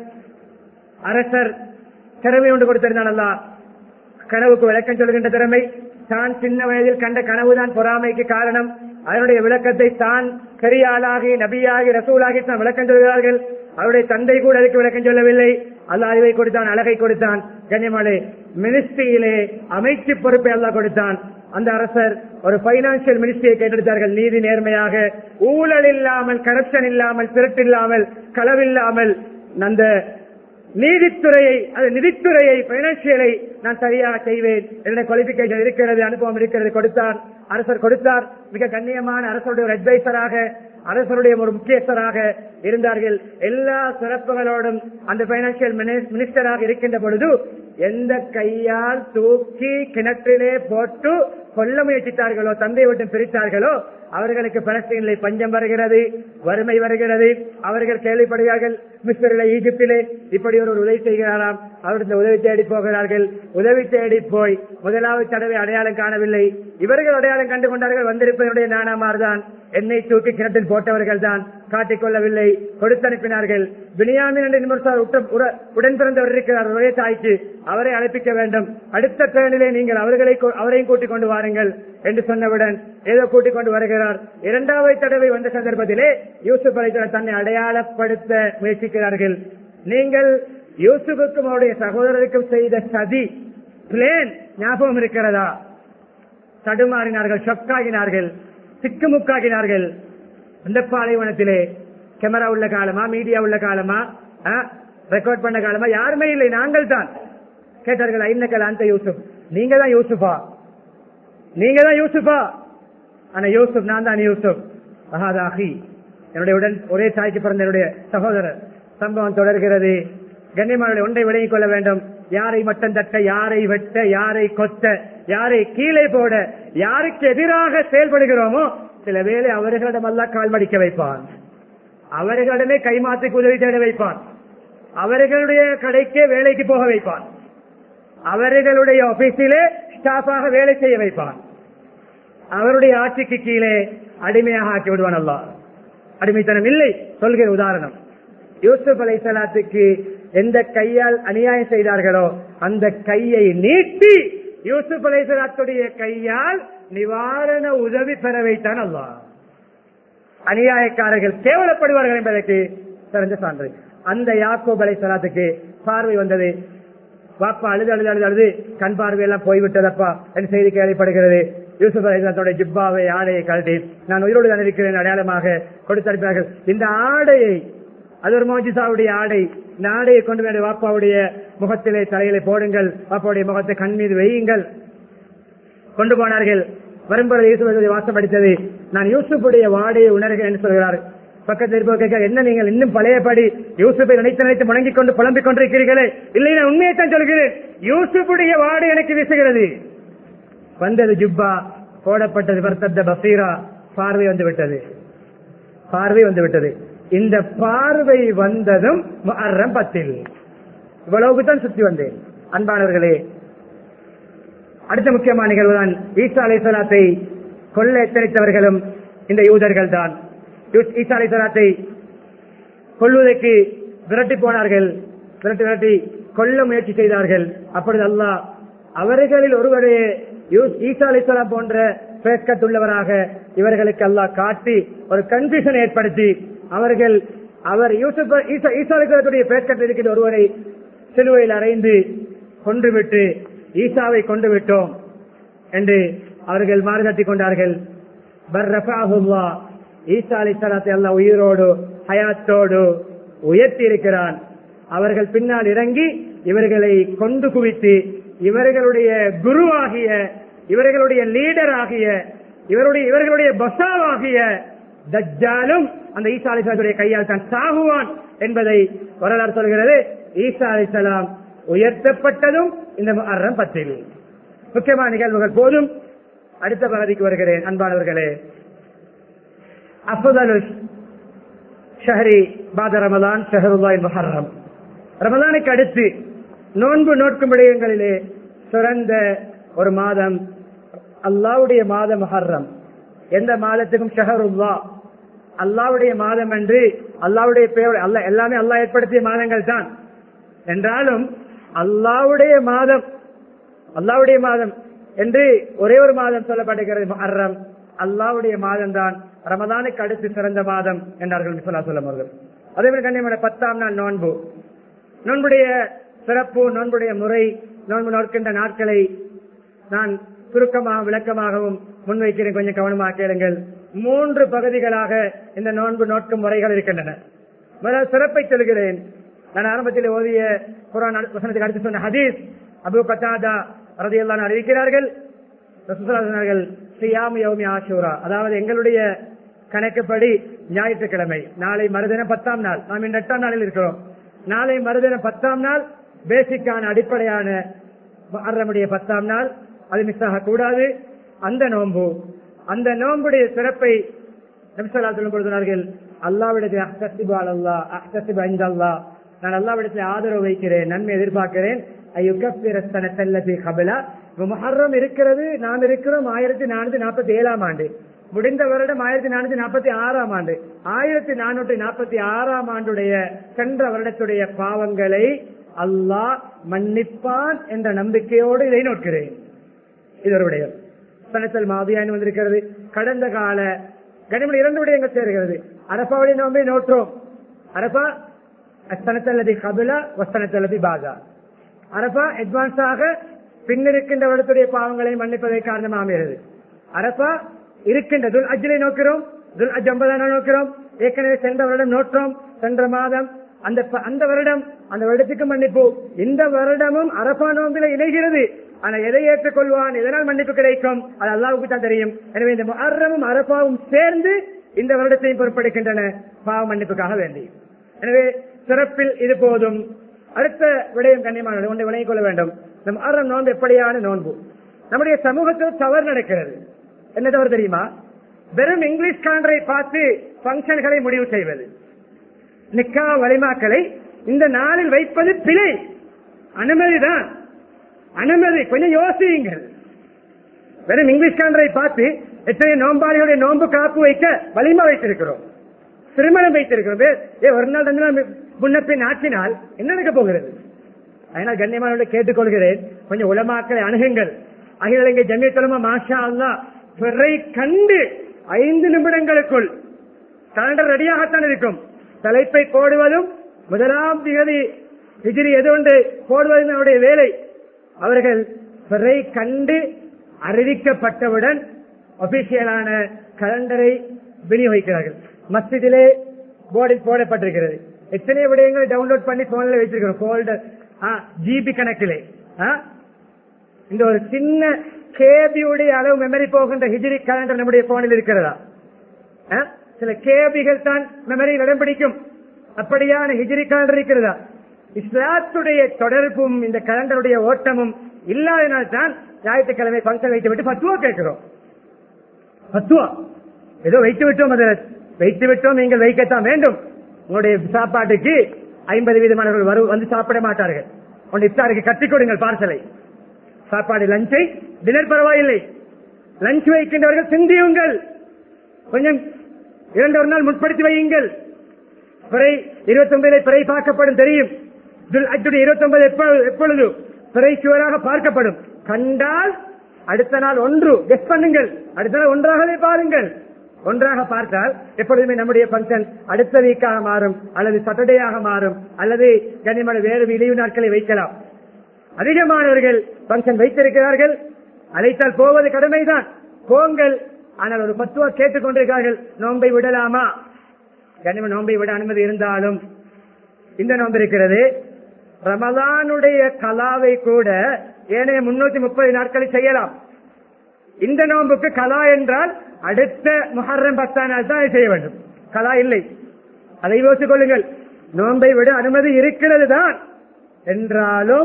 அரசர் திறமை ஒன்று கொடுத்திருந்தான் அல்லாஹ் கனவுக்கு விளக்கம் சொல்கின்ற திறமை தான் சின்ன வயதில் கண்ட கனவுதான் பொறாமைக்கு காரணம் அதனுடைய விளக்கத்தை தான் பெரிய ஆளாகி நபியாகி ரசூலாகி தான் விளக்கம் சொல்கிறார்கள் அவருடைய தந்தை கூட அதுக்கு விளக்கம் சொல்லவில்லை அல்ல அறிவை கொடுத்தான் அழகை கொடுத்தான் கண்ணியமாலே மினிஸ்ட்ரியிலே அமைச்சு பொறுப்பை அல்லாஹ் கொடுத்தான் அந்த அரசர் ஒரு பைனான்சியல் மினிஸ்ட்ரியை கேட்டெடுத்தார்கள் நீதி நேர்மையாக ஊழல் இல்லாமல் கரப்ஷன் இல்லாமல் திருட்டு இல்லாமல் களவில்லாமல் அந்த நீதித்துறையை அது நிதித்துறையை பைனான்சியலை நான் சரியாக செய்வேன் என்னுடைய குவாலிபிகேஷன் இருக்கிறது அனுபவம் இருக்கிறது கொடுத்தார் அரசர் கொடுத்தார் மிக கண்ணியமான அரசருடைய ஒரு அட்வைசராக அரசருடைய ஒரு முக்கியஸ்தராக இருந்தார்கள் எல்லா சிறப்புகளோடும் அந்த பைனான்சியல் மினிஸ்டராக இருக்கின்ற பொழுது எந்த கையால் தூக்கி கிணற்றிலே போட்டு கொல்ல முயற்சித்தார்களோ தந்தை விட்டு பிரித்தார்களோ அவர்களுக்கு பலஸ்தீனிலே பஞ்சம் வருகிறது வறுமை வருகிறது அவர்கள் கேள்விப்படுகிறார்கள் மிஸ்ரிலே ஈஜிப்திலே இப்படி ஒரு உதவி செய்கிறாராம் அவர்கள் உதவி தேடி போகிறார்கள் உதவி தேடி போய் முதலாவது தடவை அடையாளம் காணவில்லை இவர்கள் அடையாளம் கண்டு கொண்டார்கள் வந்திருப்பதனுடைய நானாமார் தான் என்னை தூக்கி கிணற்றில் போட்டவர்கள் தான் காட்டிக் கொள்ளவில்லை கொடுத்து அனுப்பினார்கள் பினியாமின் என்ற நிமிஷம் உடன் பிறந்தவர் இருக்கிறார் ஒரே தாய்க்கு அவரை அழைப்பிக்க வேண்டும் அடுத்த பேரணிலே நீங்கள் அவர்களை அவரையும் கூட்டிக் கொண்டு வாருங்கள் என்று சொன்னவுடன் ஏதோ கூட்டிக் கொண்டு வருகிறார் இரண்டாவது தடவை வந்த சந்தர்ப்பத்திலே யூசுப் அலைத்தர் தன்னை அடையாளப்படுத்த முயற்சிக்கிறார்கள் நீங்கள் யூசுஃபுக்கும் அவருடைய சகோதரருக்கும் செய்த சதி பிளேன் ஞாபகம் இருக்கிறதா தடுமாறினார்கள் ஷொக்காகினார்கள் சிக்குமுக்காகினார்கள் அந்த பாலைவனத்திலே கேமரா உள்ள காலமா மீடியா உள்ள காலமா ரெக்கார்ட் பண்ண காலமா யாருமே இல்லை நாங்கள் தான் கேட்டார்கள் ஐநக்கல் அந்த யூசுப் நீங்க தான் யூசுஃபா நீங்க தான் யூசுஃபா ஆனா யூசுப் நான் தான் யூசுப் அஹாதாஹி என்னுடைய உடன் ஒரே தாய்க்கு பிறந்த என்னுடைய சகோதரர் சம்பவம் தொடர்கிறது கண்ணியமான ஒன்றை விலகிக் கொள்ள வேண்டும் யாரை மட்டம் தட்ட யாரை வெட்ட யாரை கொத்த யாரை கீழே போட யாருக்கு எதிராக செயல்படுகிறோமோ சில வேளை அவர்களிடம் அல்ல கால் மடிக்க வைப்பான் அவர்களிடமே கைமாத்துக்கு உதவி தேட வைப்பான் அவர்களுடைய கடைக்கே வேலைக்கு போக வைப்பான் அவர்களுடைய ஆபீஸிலே ஸ்டாஃபாக வேலை செய்ய வைப்பான் அவருடைய ஆட்சிக்கு கீழே அடிமையாக ஆக்கி விடுவான் அல்லா அடிமைத்தனம் இல்லை சொல்கிற உதாரணம் யூசுப் அலை சலாத்துக்கு எந்த கையால் அநியாயம் செய்தார்களோ அந்த கையை நீட்டி யூசுப் அலை சலாத்துடைய கையால் நிவாரண உதவி பெற வைத்தான் அல்லா அநியாயக்காரர்கள் கேவலப்படுவார்கள் என்பதற்கு சிறந்த சான்று அந்த யாக்கோப் அலை சலாத்துக்கு பார்வை வந்தது பாப்பா அழுது அழுது அழுது அழுது கண் பார்வையெல்லாம் போய்விட்டதப்பா என்று செய்தி கேள்விப்படுகிறது யூசுப் அலிஸ்லாத்தோட ஜிப்பாவை ஆடையை கழட்டி நான் உயிரோடு தான் இருக்கிறேன் அடையாளமாக கொடுத்து அனுப்பினார்கள் இந்த ஆடையை அது ஒரு மோஜிசாவுடைய ஆடை இந்த ஆடையை கொண்டு வந்து வாப்பாவுடைய முகத்திலே தலையிலே போடுங்கள் வாப்பாவுடைய முகத்தை கண் மீது வையுங்கள் கொண்டு போனார்கள் வரும்போது யூசுப் வாசம் அடித்தது நான் யூசுஃபுடைய வாடையை உணர்கிறேன் சொல்கிறார் பக்கத்தில் இருப்பவர் கேட்க என்ன நீங்கள் இன்னும் பழையபடி யூசுஃபை நினைத்து நினைத்து முழங்கிக் கொண்டு புலம்பிக் கொண்டிருக்கிறீர்களே இல்லை நான் உண்மையைத்தான் சொல்கிறேன் யூசுஃபுடைய வாடை எனக்கு வீசுகிறது வந்தது ஜுப்பா போடப்பட்டது வர்த்தத்த பசீரா பார்வை வந்து விட்டது பார்வை வந்து விட்டது இந்த பார்வை வந்ததும் முஹர்ரம் பத்தில் இவ்வளவுக்கு தான் சுற்றி வந்தேன் அன்பானவர்களே அடுத்த முக்கியமான நிகழ்வு தான் ஈசா அலைசலாத்தை கொல்ல எத்தனைத்தவர்களும் இந்த யூதர்கள் தான் ஈசா அலைசலாத்தை கொல்வதற்கு விரட்டி போனார்கள் விரட்டி விரட்டி கொல்ல முயற்சி செய்தார்கள் அப்பொழுது அல்லாஹ் அவர்களில் ஒருவரே யூ- ஈசா அலைசலாம் போன்ற பேஸ்கட் உள்ளவராக இவர்களுக்கு அல்லாஹ் காட்டி ஒரு கன்ஃபியூஷன் ஏற்படுத்தி அவர்கள் அவர் யூசுப் ஈசா ஈசா அலைசலத்துடைய பேஸ்கட் இருக்கிற ஒருவரை சிலுவையில் அறைந்து கொன்றுவிட்டு ஈசாவை கொண்டு விட்டோம் என்று அவர்கள் மாறுதட்டி கொண்டார்கள் பர் ரஃபாஹுல்லா ஈசா அலி சலாத்தை அல்லாஹ் உயிரோடு ஹயாத்தோடு உயர்த்தி இருக்கிறான் அவர்கள் பின்னால் இறங்கி இவர்களை கொண்டு குவித்து இவர்களுடைய குருவாகிய இவர்களுடைய லீடர் ஆகிய இவருடைய இவர்களுடைய பசாவாகிய தஜ்ஜாலும் அந்த ஈசா அலிசலாத்துடைய கையால் தான் சாகுவான் என்பதை வரலாறு சொல்கிறது ஈசா அலிசலாம் உயர்த்தப்பட்டதும் இந்த முஹர்ரம் பத்தில் முக்கியமான நிகழ்வுகள் போதும் அடுத்த பகுதிக்கு வருகிறேன் அன்பானவர்களே அஃபதலு ஷஹரி பாத ரமலான் ஷஹருல்லாய் முஹர்ரம் ரமலானுக்கு அடுத்து நோன்பு நோட்கும் விடயங்களிலே சிறந்த ஒரு மாதம் அல்லாவுடைய மாதம் முஹர்ரம் எந்த மாதத்துக்கும் ஷஹருல்லா அல்லாவுடைய மாதம் என்று அல்லாவுடைய பெயர் அல்ல எல்லாமே அல்லாஹ் ஏற்படுத்திய மாதங்கள் தான் என்றாலும் அல்லாவுடைய மாதம் அல்லாவுடைய மாதம் என்று ஒரே ஒரு மாதம் சொல்லப்படுகிறது முஹர்ரம் அல்லாவுடைய மாதம் தான் ரமதானுக்கு அடுத்து சிறந்த மாதம் என்றார்கள் மிசலா சொல்லம் அவர்கள் அதே மாதிரி கண்ணியமான பத்தாம் நாள் நோன்பு நோன்புடைய சிறப்பு நோன்புடைய முறை நோன்பு நோக்கின்ற நாட்களை நான் சுருக்கமாக விளக்கமாகவும் முன்வைக்கிறேன் கொஞ்சம் கவனமாக கேளுங்கள் மூன்று பகுதிகளாக இந்த நோன்பு நோக்கும் முறைகள் இருக்கின்றன முதல் சிறப்பை சொல்கிறேன் நான் ஆரம்பத்தில் ஓதிய குரான் வசனத்துக்கு அடுத்து சொன்ன ஹதீஸ் அபு கத்தாதா ரதியெல்லாம் அறிவிக்கிறார்கள் ரசூலுல்லாஹி சொன்னார்கள் சியாம் யௌமி ஆஷூரா அதாவது எங்களுடைய கணக்குப்படி ஞாயிற்றுக்கிழமை நாளை மறுதினம் பத்தாம் நாள் நாம் இந்த எட்டாம் நாளில் இருக்கிறோம் நாளை மறுதினம் பத்தாம் நாள் பேசிக்கான அடிப்படையான முஹர்ரமுடைய பத்தாம் நாள் அது மிஸ் ஆகக்கூடாது அந்த நோன்பு அந்த நோன்புடைய சிறப்பை நபிசல்லா சொல்லும் பொழுது சொன்னார்கள் அல்லாவிடத்தில் அஹ்தசிபு அல்லா அஹ்தசிபு ஐந்தல்லா நான் அல்லாவிடத்தில் ஆதரவு வைக்கிறேன் நன்மை எதிர்பார்க்கிறேன் ஐயுகப்பிரஸ்தன செல்லதி கபிலா இப்ப முஹர்ரம் இருக்கிறது நாம் இருக்கிறோம் ஆயிரத்தி நானூத்தி நாற்பத்தி ஏழாம் ஆண்டு முடிந்த வருடம் ஆயிரத்தி நானூத்தி நாற்பத்தி ஆறாம் ஆண்டு ஆயிரத்தி நானூற்றி நாற்பத்தி ஆறாம் ஆண்டுடைய சென்ற வருடத்துடைய பாவங்களை அல்லாஹ் மன்னிப்பான் என்ற நம்பிக்கையோடு இதை நோக்கிறேன் இது ஒரு விடயம் சனத்தல் மாதியான்னு வந்திருக்கிறது கடந்த கால கனிமொழி இரண்டு விடயங்கள் சேர்கிறது அரபாவுடைய நோம்பை நோற்றோம் அரபா அஸ்தனத்தல்லதி கபிலா வஸ்தனத்தல்லதி பாஜா அரபா அட்வான்ஸாக பின்னிருக்கின்ற வருடத்துடைய பாவங்களை மன்னிப்பதை காரணமாக அமைகிறது அரபா இருக்கின்ற துல் அஜ்லை நோக்கிறோம் துல் அஜ் ஐம்பதாம் நாள் நோக்கிறோம் ஏற்கனவே சென்ற வருடம் நோற்றோம் சென்ற மாதம் அந்த ப- அந்த வருடம் அந்த வருடத்துக்கு மன்னிப்பு இந்த வருடமும் அரபா நோம்பில இணைகிறது ஆனா எதை ஏற்றுக்கொள்வான் எதனால் மன்னிப்பு கிடைக்கும் அது அல்லாவுக்கு தான் தெரியும் எனவே இந்த முஹர்ரமும் அரபாவும் சேர்ந்து இந்த வருடத்தையும் பொறுப்பெடுக்கின்றன பாவ மன்னிப்புக்காக வேண்டி எனவே சிறப்பில் இது போதும் அடுத்த விடயம் கண்ணியமான ஒன்றை விளங்கிக் கொள்ள வேண்டும் இந்த முஹர்ரம் நோன்பு எப்படியான நோன்பு நம்முடைய சமூகத்தில் தவறு நடக்கிறது என்ன தவறு தெரியுமா வெறும் இங்கிலீஷ் காண்டரை பார்த்து பங்கன்களை முடிவு செய்வது நிக்கா வலிமாக்களை இந்த நாளில் வைப்பது பிழை அனுமதிதான் அனுமதி கொஞ்சம் யோசியுங்கள் வெறும் இங்கிலீஷ் காண்டரை பார்த்து எத்தனை நோம்பாளிகளுடைய நோன்பு காப்பு வைக்க வலிமா வைத்திருக்கிறோம் திருமணம் வைத்திருக்கிறோம் ஏ- ஏ ஒரு நாள் ரெண்டு நாள் முன்னப்பின் ஆற்றினால் என்ன நடக்க போகிறது அதனால் கண்ணியமான கேட்டுக்கொள்கிறேன் கொஞ்சம் உலமாக்களை அணுகுங்கள் அகில இலங்கை ஜமியத்தலமா மாஷா அல்லா பிறை கண்டு ஐந்து நிமிடங்களுக்குள் கலண்டர் ரெடியாகத்தான் இருக்கும் தலைப்பை போடுவதும் முதலாம் திகதி ஹிஜ்ரி எது ஒன்று போடுவதும் அவருடைய வேலை அவர்கள் பிறை கண்டு அறிவிக்கப்பட்டவுடன் ஒபிஷியலான கலண்டரை விநியோகிக்கிறார்கள் மஸ்ஜிதிலே போர்டில் போடப்பட்டிருக்கிறது எத்தனை விடயங்களை டவுன்லோட் பண்ணி போன்ல வச்சிருக்கிறோம் போல்டர் ஜிபி கணக்கிலே ஆ? இந்த ஒரு சின்ன கேபியுடைய அளவு மெமரி போகின்ற ஹிஜிரி கேலண்டர் நம்முடைய போனில் இருக்கிறதா ஆ? சில கேபிகள் தான் மெமரியில் இடம் பிடிக்கும் அப்படியான ஹிஜிரி கேலண்டர் இருக்கிறதா இஸ்லாத்துடைய தொடர்பும் இந்த கேலண்டருடைய ஓட்டமும் இல்லாதனால் தான் ஞாயிற்றுக்கிழமை பங்கன் வைத்து விட்டு பத்துவா கேட்கிறோம் பத்துவா ஏதோ வைத்து விட்டோம் அதை வைத்து விட்டோம் நீங்கள் வைக்கத்தான் வேண்டும் உங்களுடைய சாப்பாட்டுக்கு ஐம்பது வீதமானவர்கள் வரும் வந்து சாப்பிட மாட்டார்கள் உன் இஃப்தாருக்கு கட்டிக் கொடுங்கள் பார்சலை சாப்பாடு லஞ்சை டின்னர் பரவாயில்லை லஞ்ச் வைக்கின்றவர்கள் சிந்தியுங்கள் கொஞ்சம் இரண்டு ஒரு நாள் முற்படுத்தி வையுங்கள் பிறை இருபத்தி ஒன்பதிலே பிறை பார்க்கப்படும் தெரியும் இருபத்தி ஒன்பது எப்பொழுது பிறை சுவராக பார்க்கப்படும் கண்டால் அடுத்த நாள் ஒன்று கெஸ் பண்ணுங்கள் அடுத்த நாள் ஒன்றாகவே பாருங்கள் ஒன்றாக பார்த்தால் எப்பொழுதுமே நம்முடைய பங்கன் அடுத்த வீக்காக மாறும் அல்லது சட்டர்டேயாக மாறும் அல்லது கனிமன வேறு இழிவு நாட்களை வைக்கலாம் அதிகமானவர்கள் பங்கன் வைத்திருக்கிறார்கள் அழைத்தால் போவது கடமைதான் போங்கள் ஆனால் ஒரு பத்துவா கேட்டுக் கொண்டிருக்கிறார்கள் நோன்பை விடலாமா கனிம நோன்பை விட அனுமதி இருந்தாலும் இந்த நோன்பு இருக்கிறது ரமலானுடைய கலாவை கூட ஏனைய முன்னூத்தி முப்பது நாட்களில் செய்யலாம் இந்த நோன்புக்கு கலா என்றால் அடுத்த முஹர்ரம் பத்தாம் நாள் தான் செய்ய வேண்டும் கலா இல்லை அதை யோசித்துக் கொள்ளுங்கள் நோன்பை விட அனுமதி இருக்கிறது தான் என்றாலும்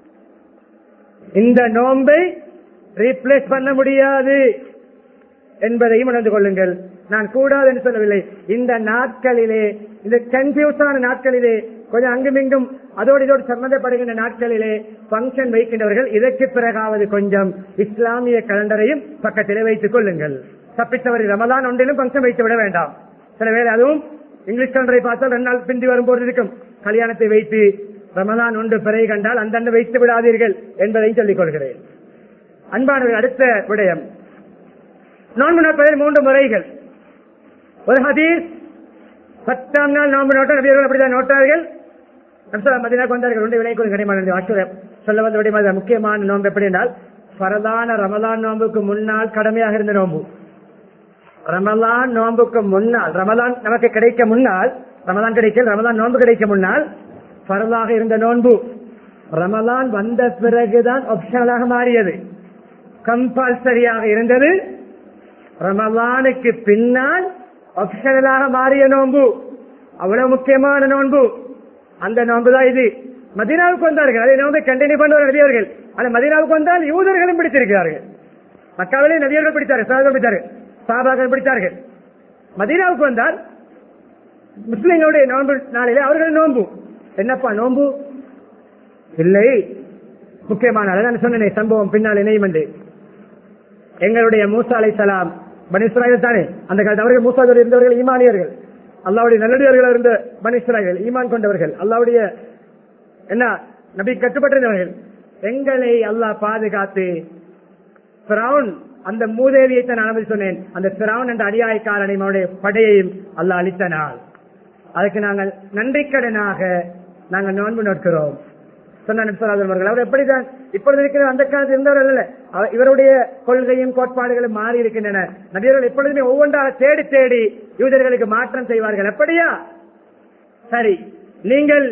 இந்த நோன்பை ரீப்ளேஸ் பண்ண முடியாது என்பதையும் உணர்ந்து கொள்ளுங்கள் நான் கூடாது என்று சொல்லவில்லை இந்த நாட்களிலே இந்த கன்ஃபியூஸான நாட்களிலே கொஞ்சம் அங்குமிங்கும் அதோடு இதோடு சம்பந்தப்படுகின்ற நாட்களிலே பங்கன் வைக்கின்றவர்கள் இதற்கு பிறகாவது கொஞ்சம் இஸ்லாமிய கலண்டரையும் பக்கத்திலே வைத்துக் கொள்ளுங்கள் தப்பித்தவரை ரமலான் ஒன்றிலும் பங்கன் வைத்து விட வேண்டாம் சில வேலை அதுவும் இங்கிலீஷ் கலண்டரை பார்த்தால் ரெண்டு நாள் பிந்தி வரும்போது இருக்கும் கல்யாணத்தை வைத்து ரமலான் ஒன்று பிறை கண்டால் அந்தண்டு வைத்து விடாதீர்கள் என்பதையும் சொல்லிக் கொள்கிறேன் அன்பானவர்கள் அடுத்த விடயம் நோன்பு நோட்பதில் மூன்று முறைகள் ஒரு ஹதீஸ் பத்தாம் நாள் நோன்பு நோட்ட நபியர்கள் அப்படிதான் நோட்டார்கள் மதினாக்கு வந்தார்கள் ஒன்று விலை கிடையாது ஆசிரியர் சொல்ல வந்த விட முக்கியமான நோன்பு எப்படி என்றால் பரதான ரமலான் நோன்புக்கு முன்னால் கடமையாக இருந்த நோன்பு ரமலான் நோன்புக்கு முன்னால் ரமலான் நமக்கு கிடைக்க முன்னால் ரமலான் கிடைக்க ரமலான் நோன்பு கிடைக்க முன்னால் பரலாக இருந்த நோன்பு ரமலான் வந்த பிறகுதான் ஆப்ஷனலாக மாறியது கம்பல்சரியாக இருந்தது ரமலானுக்கு பின்னால் ஆப்ஷனலாக மாறிய நோன்பு அவ்வளவு முக்கியமான நோன்பு அந்த நோன்பு தான் இது மதினாவுக்கு வந்தார்கள் அதை நோன்பை கண்டினியூ பண்ணுவார் நபியவர்கள் ஆனா மதினாவுக்கு வந்தால் யூதர்களும் பிடித்திருக்கிறார்கள் மக்காவிலே நபியர்கள் பிடித்தார்கள் சாதகம் பிடித்தார்கள் சாபாக்கள் பிடித்தார்கள் மதீனாவுக்கு வந்தால் முஸ்லிம்களுடைய நோன்பு நாளிலே அவர்கள் நோன்பு என்னப்பா நோன்பு இல்லை முக்கியமான நான் சொன்னேன் சம்பவம் பின்னால் இணையும் என்று எங்களுடைய மூசா அலை சலாம் பனிஸ்ராயல் தானே அந்த காலத்தில் அவர்கள் மூசாவில் இருந்தவர்கள் ஈமானியர்கள் அல்லாவுடைய நல்லடியார்கள் இருந்த பனிஸ்ராயல் ஈமான் கொண்டவர்கள் அல்லாவுடைய என்ன நபி கட்டுப்பட்டிருந்தவர்கள் எங்களை அல்லாஹ் பாதுகாத்து பிரவுன் அந்த மூதேவியை தான் அனுமதி சொன்னேன் அந்த பிரவுன் என்ற அடியாயக்காரனை அவனுடைய படையையும் அல்லாஹ் அளித்த நாள் அதுக்கு நாங்கள் நன்றிக்கடனாக நாங்கள் நோன்பு நோக்கிறோம் சொன்னார்கள் அவர் எப்படிதான் இப்பொழுது இருக்கிற அந்த காலத்தில் இருந்தவர்கள் அல்ல அவர் இவருடைய கொள்கையும் கோட்பாடுகளும் மாறி இருக்கின்றன நபியர்கள் எப்பொழுதுமே ஒவ்வொன்றாக தேடி தேடி யூதர்களுக்கு மாற்றம் செய்வார்கள் எப்படியா சரி நீங்கள்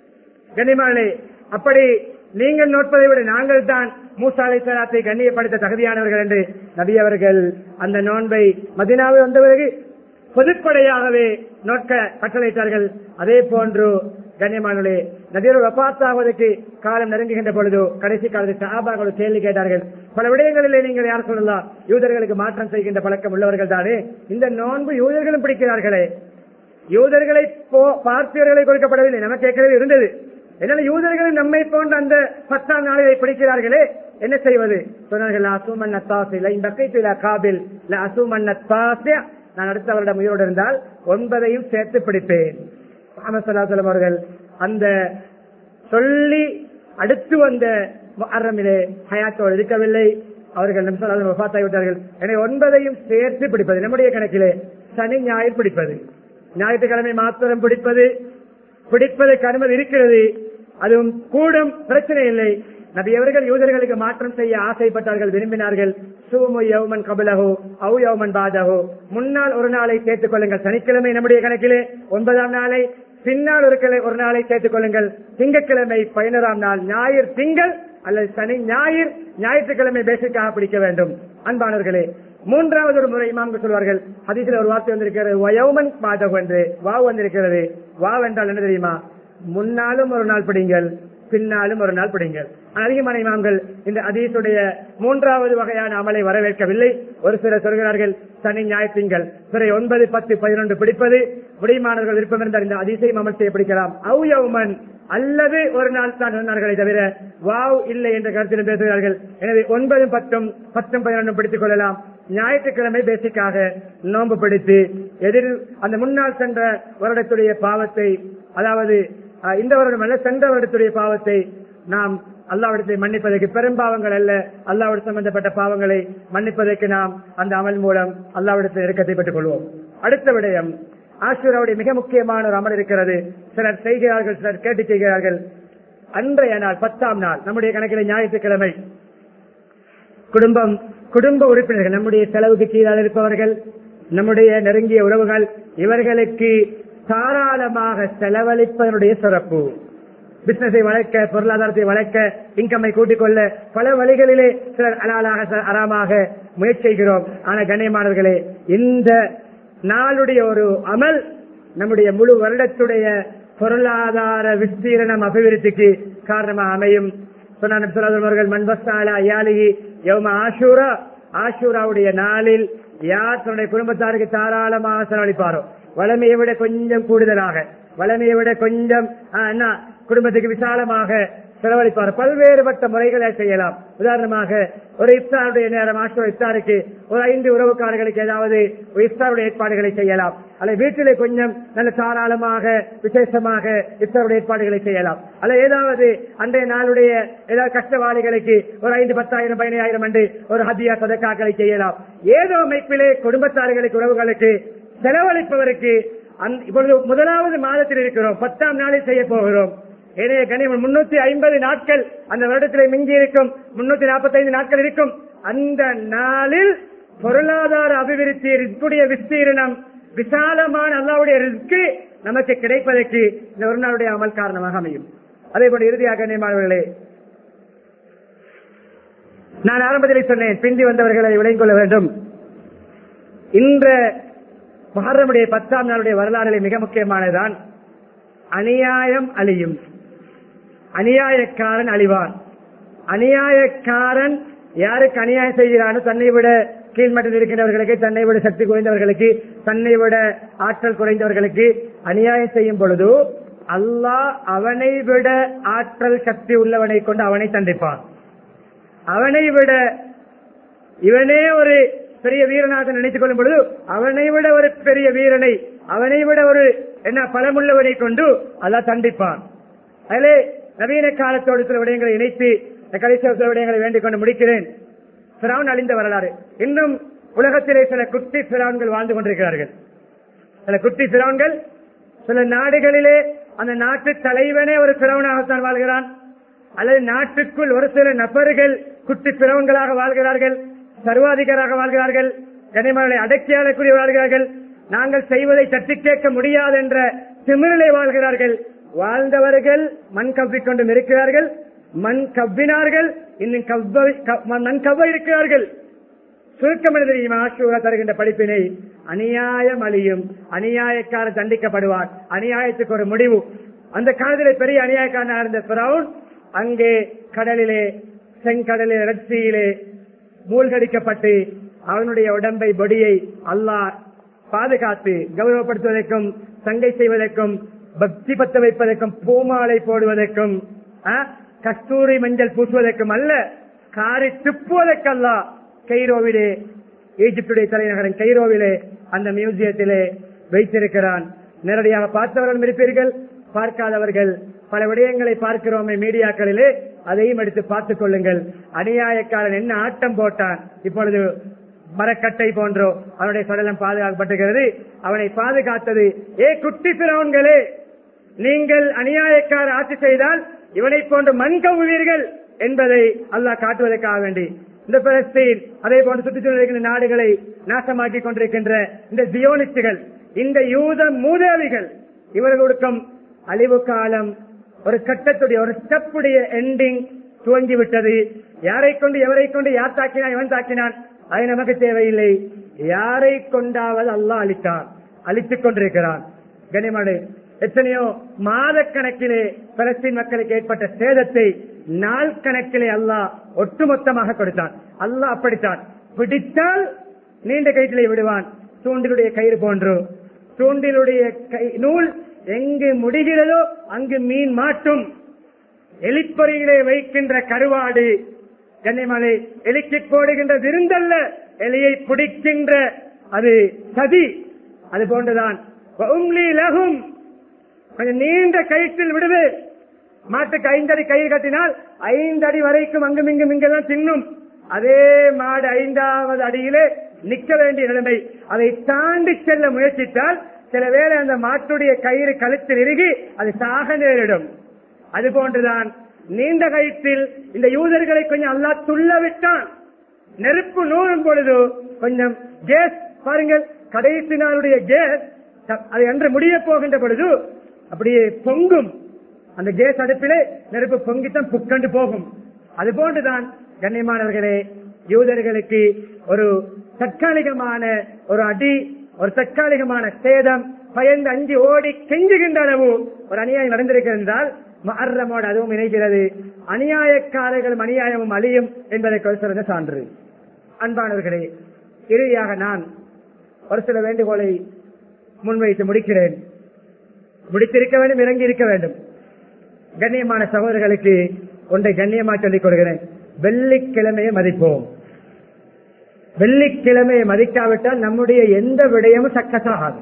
கனிமாளே அப்படி நீங்கள் நோட்பதை விட நாங்கள் தான் மூசாலை சலாத்தை கண்ணியப்படுத்த தகுதியானவர்கள் என்று நபி அவர்கள் அந்த நோன்பை மதினாவை வந்த பிறகு பொதுப்படையாகவே நோக்க கட்டளையிட்டார்கள் அதே போன்று கண்ணியமானே நதியோடு வபாத்தாவதற்கு காலம் நெருங்குகின்ற பொழுது கடைசி காலத்தில் சாபாக்கள் கேள்வி கேட்டார்கள் பல விடயங்களிலே நீங்கள் யார் சொல்லலாம் யூதர்களுக்கு மாற்றம் செய்கின்ற பழக்கம் உள்ளவர்கள் தானே இந்த நோன்பு யூதர்களும் பிடிக்கிறார்களே யூதர்களை பார்த்தியர்களை கொடுக்கப்படவில்லை நமக்கு ஏற்கனவே இருந்தது என்னால யூதர்கள் நம்மை போன்ற அந்த பத்தாம் நாளிலை பிடிக்கிறார்களே என்ன செய்வது சொன்னார்கள் அசுமன் காபில் அசுமன் நான் அடுத்த வருடம் உயிரோடு இருந்தால் ஒன்பதையும் சேர்த்து பிடிப்பேன் முகமது அவர்கள் அந்த சொல்லி அடுத்து வந்த அறமிலே ஹயாத்தோடு இருக்கவில்லை அவர்கள் நிமிஷம் விட்டார்கள் எனவே ஒன்பதையும் சேர்த்து பிடிப்பது நம்முடைய கணக்கிலே சனி ஞாயிறு பிடிப்பது ஞாயிற்றுக்கிழமை மாத்திரம் பிடிப்பது பிடிப்பதற்கு அனுமதி இருக்கிறது அதுவும் கூடும் பிரச்சனை இல்லை நபியவர்கள் யூதர்களுக்கு மாற்றம் செய்ய ஆசைப்பட்டார்கள் விரும்பினார்கள் சூமு யவுமன் கபிலஹோ அவு யவுமன் பாதஹோ முன்னால் ஒரு நாளை சேர்த்துக் கொள்ளுங்கள் சனிக்கிழமை நம்முடைய கணக்கிலே ஒன்பதாம் நாளை பின்னால் ஒரு கிளை ஒரு நாளை சேர்த்துக் கொள்ளுங்கள் திங்கட்கிழமை பதினோராம் நாள் ஞாயிறு திங்கள் அல்லது சனி ஞாயிறு ஞாயிற்றுக்கிழமை பேசிக்காக பிடிக்க வேண்டும் அன்பானவர்களே மூன்றாவது ஒரு முறை இமாம்கள் சொல்வார்கள் ஹதீஸில் ஒரு வார்த்தை வந்திருக்கிறது வயோமன் மாதம் என்று வாவ் வந்திருக்கிறது வாவ் என்றால் என்ன தெரியுமா முன்னாலும் ஒரு நாள் பிடிங்கள் பின்னாலும் ஒரு நாள் பிடிங்கள் அதிகமான இமாம்கள் இந்த அதீசுடைய மூன்றாவது வகையான அமலை வரவேற்கவில்லை ஒரு சிலர் சொல்கிறார்கள் சனி ஞாயிற்றுங்கள் பிறை ஒன்பது பத்து பதினொன்று பிடிப்பது விடைமானவர்கள் விருப்பம் இருந்தால் இந்த அதிசயம் அமல் செய்ய பிடிக்கலாம் அவு யௌமன் அல்லது ஒரு நாள் தான் சொன்னார்களே தவிர வாவ் இல்லை என்ற கருத்தில் பேசுகிறார்கள் எனவே ஒன்பதும் பத்தும் பத்தும் பதினொன்றும் பிடித்துக் கொள்ளலாம் ஞாயிற்றுக்கிழமை பேசிக்காக நோன்பு பிடித்து எதிர் அந்த முன்னால் சென்ற வருடத்துடைய பாவத்தை அதாவது அஹ், இந்த வருடம் அல்ல சென்ற வருடத்துடைய பாவத்தை நாம் அல்லாவிடத்தை மன்னிப்பதற்கு பெரும் பாவங்கள் அல்ல அல்லாவிட சம்பந்தப்பட்ட பாவங்களை மன்னிப்பதற்கு நாம் அந்த அமல் மூலம் அல்லாவிடத்தில் இறக்கத்தை பெற்றுக் கொள்வோம் அடுத்த விடயம் ஆஷூராவுடைய மிக முக்கியமான ஒரு அமல் இருக்கிறது சிலர் செய்கிறார்கள் சிலர் கேட்டு செய்கிறார்கள் அன்றைய நாள் பத்தாம் நாள் நம்முடைய கணக்கில் ஞாயிற்றுக்கிழமை குடும்பம் குடும்ப உறுப்பினர்கள் நம்முடைய செலவுக்கு கீழாக இருப்பவர்கள் நம்முடைய நெருங்கிய உறவுகள் இவர்களுக்கு தாராளமாக செலவழிப்பதனுடைய சிறப்பு பிசினஸை வளர்க்க பொருளாதாரத்தை வளர்க்க இன்கம்மை கூட்டிக் கொள்ள பல வழிகளிலே சிலர் அலாலாக சிலர் அறாமாக முயற்சி செய்கிறோம் ஆனா கண்ணியமானவர்களே இந்த நாளுடைய ஒரு அமல் நம்முடைய முழு வருடத்துடைய பொருளாதார விஸ்தீரணம் அபிவிருத்திக்கு காரணமாக அமையும் சொன்னான் அவர்கள் மண்பஸ்தால அயாலிகி யௌம ஆஷூரா ஆஷூராவுடைய நாளில் யார் தன்னுடைய குடும்பத்தாருக்கு தாராளமாக செலவழிப்பாரோ வளமையை விட கொஞ்சம் கூடுதலாக வளமையை விட கொஞ்சம் ஆ, என்ன குடும்பத்துக்கு விசாலமாக செலவழிப்பார் பல்வேறுபட்ட முறைகளை செய்யலாம் உதாரணமாக ஒரு இஃப்தாருடைய நேரம் ஆசிரியர் இஃப்தாருக்கு ஒரு ஐந்து உறவுக்காரர்களுக்கு ஏதாவது ஒரு இஃப்தாருடைய ஏற்பாடுகளை செய்யலாம் அல்லது வீட்டிலே கொஞ்சம் நல்ல தாராளமாக விசேஷமாக இஃப்தாருடைய ஏற்பாடுகளை செய்யலாம் அல்ல ஏதாவது அன்றைய நாளுடைய ஏதாவது கஷ்டவாளிகளுக்கு ஒரு ஐந்து பத்தாயிரம் பதினாயிரம் அன்று ஒரு ஹதியா சதக்காக்களை செய்யலாம் ஏதோ அமைப்பிலே குடும்பத்தார்களுக்கு உறவுகளுக்கு செலவழிப்பவருக்கு அந்த- இப்பொழுது முதலாவது மாதத்தில் இருக்கிறோம் பத்தாம் நாளில் செய்ய போகிறோம் ஏனைய கனிமம் முன்னூத்தி ஐம்பது நாட்கள் அந்த வருடத்தில் மிஞ்சி இருக்கும் முன்னூத்தி நாற்பத்தி ஐந்து நாட்கள் இருக்கும் அந்த நாளில் பொருளாதார அபிவிருத்தி ரிஸ்குடைய விஸ்தீரணம் விசாலமான அல்லாவுடைய ரிஸ்கு நமக்கு கிடைப்பதற்கு இந்த ஒரு நாளுடைய அமல் காரணமாக அமையும் அதே போல இறுதியாக கண்ணியமானவர்களே நான் ஆரம்பத்தில் சொன்னேன் பிந்தி வந்தவர்களை விளங்கிக் கொள்ள வேண்டும் இந்த மகரமுடைய பத்தாம் நாளுடைய வரலாறுகளை மிக முக்கியமானதுதான் அநியாயம் அழியும் அநியாயக்காரன் அழிவான் அநியாயக்காரன் யாருக்கு அநியாயம் செய்கிறானோ தன்னை விட கீழ்மட்டத்தில் இருக்கின்றவர்களுக்கு தன்னை விட சக்தி குறைந்தவர்களுக்கு தன்னை விட ஆற்றல் குறைந்தவர்களுக்கு அநியாயம் செய்யும் பொழுது அல்லாஹ் அவனை விட ஆற்றல் சக்தி உள்ளவனை கொண்டு அவனை தண்டிப்பான் அவனை விட இவனே ஒரு பெரிய வீரனாக நினைத்துக் கொள்ளும் பொழுது அவனை விட ஒரு பெரிய வீரனை அவனை விட ஒரு என்ன பலமுள்ளவனை கொண்டு அல்லாஹ் தண்டிப்பான் அதிலே நவீன காலத்தோடு சில விடயங்களை இணைத்து இந்த கடைசி சில விடயங்களை வேண்டிக் கொண்டு முடிக்கிறேன் பிரான் அழிந்த வரலாறு இன்னும் உலகத்திலே சில குட்டி பிரான்கள் வாழ்ந்து கொண்டிருக்கிறார்கள் சில குட்டி பிரான்கள் சில நாடுகளிலே அந்த நாட்டு தலைவனே ஒரு பிறவனாகத்தான் வாழ்கிறான் அல்லது நாட்டுக்குள் ஒரு சில நபர்கள் குட்டி பிறவன்களாக வாழ்கிறார்கள் சர்வாதிகாராக வாழ்கிறார்கள் கனிமகளை அடக்கியாளக்கூடிய வாழ்கிறார்கள் நாங்கள் செய்வதை தட்டி கேட்க முடியாது என்ற திமிரிலே வாழ்கிறார்கள் வாழ்ந்தவர்கள் மண் கவ்விக்கொண்டும் இருக்கிறார்கள் மண் கவ்வினார்கள் இன்னும் கவ்வ க- மண் கவ்வ இருக்கிறார்கள் சுருக்கம் என்ன தெரியுமா ஆசூரா தருகின்ற படிப்பினை அநியாயம் அழியும் அநியாயக்காரன் தண்டிக்கப்படுவார் அநியாயத்துக்கு ஒரு முடிவு அந்த காலத்திலே பெரிய அநியாயக்காரனாக இருந்த பிரவுன் அங்கே கடலிலே செங்கடலிலே ரட்சியிலே மூழ்கடிக்கப்பட்டு அவனுடைய உடம்பை பொடியை அல்லாஹ் பாதுகாத்து கௌரவப்படுத்துவதற்கும் சங்கை செய்வதற்கும் பக்தி பத்த வைப்பதற்கும் பூமாலை போடுவதற்கும் ஆ, கஸ்தூரி மஞ்சள் பூசுவதற்கும் அல்ல காரி துப்புவதற்கல்ல கைரோவிலே ஈஜிப்டுடைய தலைநகரம் கைரோவிலே அந்த மியூசியத்திலே வைத்திருக்கிறான் நேரடியாக பார்த்தவர்களும் இருப்பீர்கள் பார்க்காதவர்கள் பல விடயங்களை பார்க்கிறோமே மீடியாக்களிலே அதையும் எடுத்து பார்த்துக் கொள்ளுங்கள் அநியாயக்காரன் என்ன ஆட்டம் போட்டான் இப்பொழுது மரக்கட்டை போன்றோ அவனுடைய சடலம் பாதுகாக்கப்பட்டிருக்கிறது அவனை பாதுகாத்தது ஏ குட்டி பிறவன்களே நீங்கள் அநியாயக்கார ஆட்சி செய்தால் இவனை போன்று மண் கவுவீர்கள் என்பதை அல்லாஹ் காட்டுவதற்காக வேண்டி இந்த பலஸ்தீன் அதே போன்று சுற்றுச்சூழல் இருக்கின்ற நாடுகளை நாசமாக்கி கொண்டிருக்கின்ற இந்த ஜியோனிஸ்டுகள் இந்த யூத மூதேவிகள் இவர்களுக்கும் அழிவு காலம் ஒரு கட்டத்துடைய ஒரு ஸ்டெப்புடைய எண்டிங் துவங்கி விட்டது யாரை கொண்டு எவரை கொண்டு யார் தாக்கினான் எவன் தாக்கினான் அது நமக்கு தேவையில்லை யாரை கொண்டாவது அல்லாஹ் அளித்தான் அழித்துக் கொண்டிருக்கிறான் கனிமடு எத்தனையோ மாத கணக்கிலே பலஸ்தீன் மக்களுக்கு ஏற்பட்ட சேதத்தை நாள் கணக்கிலே அல்லாஹ் ஒட்டுமொத்தமாக கொடுத்தான் அல்லாஹ் அப்படித்தான் பிடித்தால் நீண்ட கயிற்றிலே விடுவான் தூண்டிலுடைய கயிறு போன்று தூண்டிலுடைய கை- நூல் எங்கு முடிகிறதோ அங்கு மீன் மாட்டும் எலிப்பொறியிலே வைக்கின்ற கருவாடு கன்னிமலை எலிக்கு போடுகின்ற விருந்தல்ல எலியை பிடிக்கின்ற அது சதி அது போன்றுதான் உம்லி லகும் கொஞ்சம் நீண்ட கயிற்றில் விடுது மாட்டுக்கு ஐந்தடி கயிறு கட்டினால் ஐந்தடி வரைக்கும் அங்கும் இங்கும் இங்கெல்லாம் தின்னும் அதே மாடு ஐந்தாவது அடியிலே நிக்க வேண்டிய நிலைமை அதை தாண்டி செல்ல முயற்சித்தால் சில வேளை அந்த மாட்டுடைய கயிறு கழுத்தில் இறுகி அது சாக நேரிடும் அது போன்றுதான் நீண்ட கயிற்றில் இந்த யூதர்களை கொஞ்சம் அல்லா துள்ள விட்டான் நெருப்பு நூறும் பொழுது கொஞ்சம் கேஸ் பாருங்கள் கடைசி நாளுடைய கேஸ் அது அன்று முடிய போகின்ற பொழுது அப்படியே பொங்கும் அந்த கேஸ் அடுப்பிலே நெருப்பு பொங்கித்தான் புக்கண்டு போகும் அது போன்றுதான் கண்ணியமானவர்களே யூதர்களுக்கு ஒரு தற்காலிகமான ஒரு அடி ஒரு தற்காலிகமான சேதம் பயந்து அஞ்சு ஓடி கெஞ்சுகின்ற அளவு ஒரு அநியாயம் நடந்திருக்கிறது என்றால் மர்ரமோடு அதுவும் இணைகிறது அநியாயக்காரர்களும் அநியாயமும் அழியும் என்பதை சிறந்த சான்று அன்பானவர்களே இறுதியாக நான் ஒரு சில வேண்டுகோளை முன்வைத்து முடிக்கிறேன் முடித்திருக்க வேண்டும் இறங்கி இருக்க வேண்டும் கண்ணியமான சகோதரர்களுக்கு ஒன்றை கண்ணியமா சொல்லிக் கொள்கிறேன் வெள்ளிக்கிழமையை மதிப்போம் வெள்ளிக்கிழமையை மதிக்காவிட்டால் நம்முடைய எந்த விடயமும் சக்கஸ் ஆகாது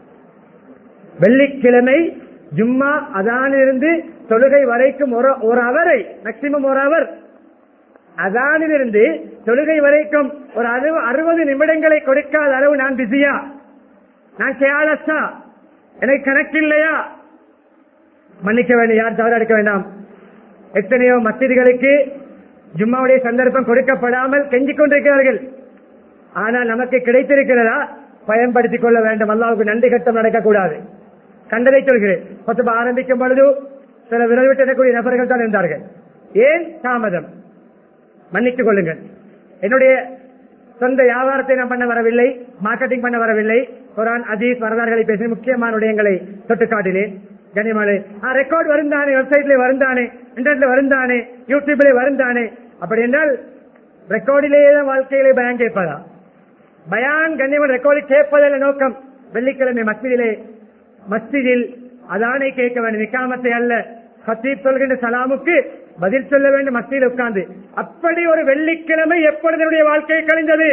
வெள்ளிக்கிழமை ஜும்மா அதானிலிருந்து தொழுகை வரைக்கும் ஒரு ஒரு அவரை மேக்சிமம் ஒரு அவர் அதானிலிருந்து தொழுகை வரைக்கும் ஒரு அறுபது அறுபது நிமிடங்களை கொடுக்காத அளவு நான் பிஸியா நான் கேலஸா எனக்கு கணக்கில்லையா மன்னிக்க வேண்டும் யார் தவறு எடுக்க வேண்டாம் எத்தனையோ மசிதிகளுக்கு ஜும்மாவுடைய சந்தர்ப்பம் கொடுக்கப்படாமல் கெஞ்சிக் கொண்டிருக்கிறார்கள் ஆனால் நமக்கு கிடைத்திருக்கிறதா பயன்படுத்திக் கொள்ள வேண்டும் அல்லாவுக்கு நன்றி கட்டம் நடக்கக்கூடாது கண்டதை சொல்கிறேன் கொத்தப ஆரம்பிக்கும் பொழுது சில விரல் விட்டு நபர்கள் தான் இருந்தார்கள் ஏன் தாமதம் மன்னித்துக் கொள்ளுங்கள் என்னுடைய சொந்த வியாபாரத்தை நான் பண்ண வரவில்லை மார்க்கெட்டிங் பண்ண வரவில்லை குரான் அதீஸ் வரலாறுகளை பேசி முக்கியமான விடயங்களை தொட்டு காட்டினேன் கனிமலை ரெக்கார்ட் வருந்தானே வெப்சைட்ல வருந்தானே இன்டர்நெட்ல வருந்தானே யூடியூப்ல வருந்தானே அப்படி என்றால் ரெக்கார்டிலேயே தான் வாழ்க்கையிலே பயான் கேட்பதா பயான் கண்ணியமன் ரெக்கார்டு கேட்பதில் நோக்கம் வெள்ளிக்கிழமை மஸ்ஜிதிலே மஸ்ஜிதில் அதானை கேட்க வேண்டும் நிக்காமத்தை அல்ல ஹத்தீப் சொல்கின்ற சலாமுக்கு பதில் சொல்ல வேண்டும் மஸ்ஜிதில் உட்கார்ந்து அப்படி ஒரு வெள்ளிக்கிழமை எப்பொழுது என்னுடைய வாழ்க்கையை கழிந்தது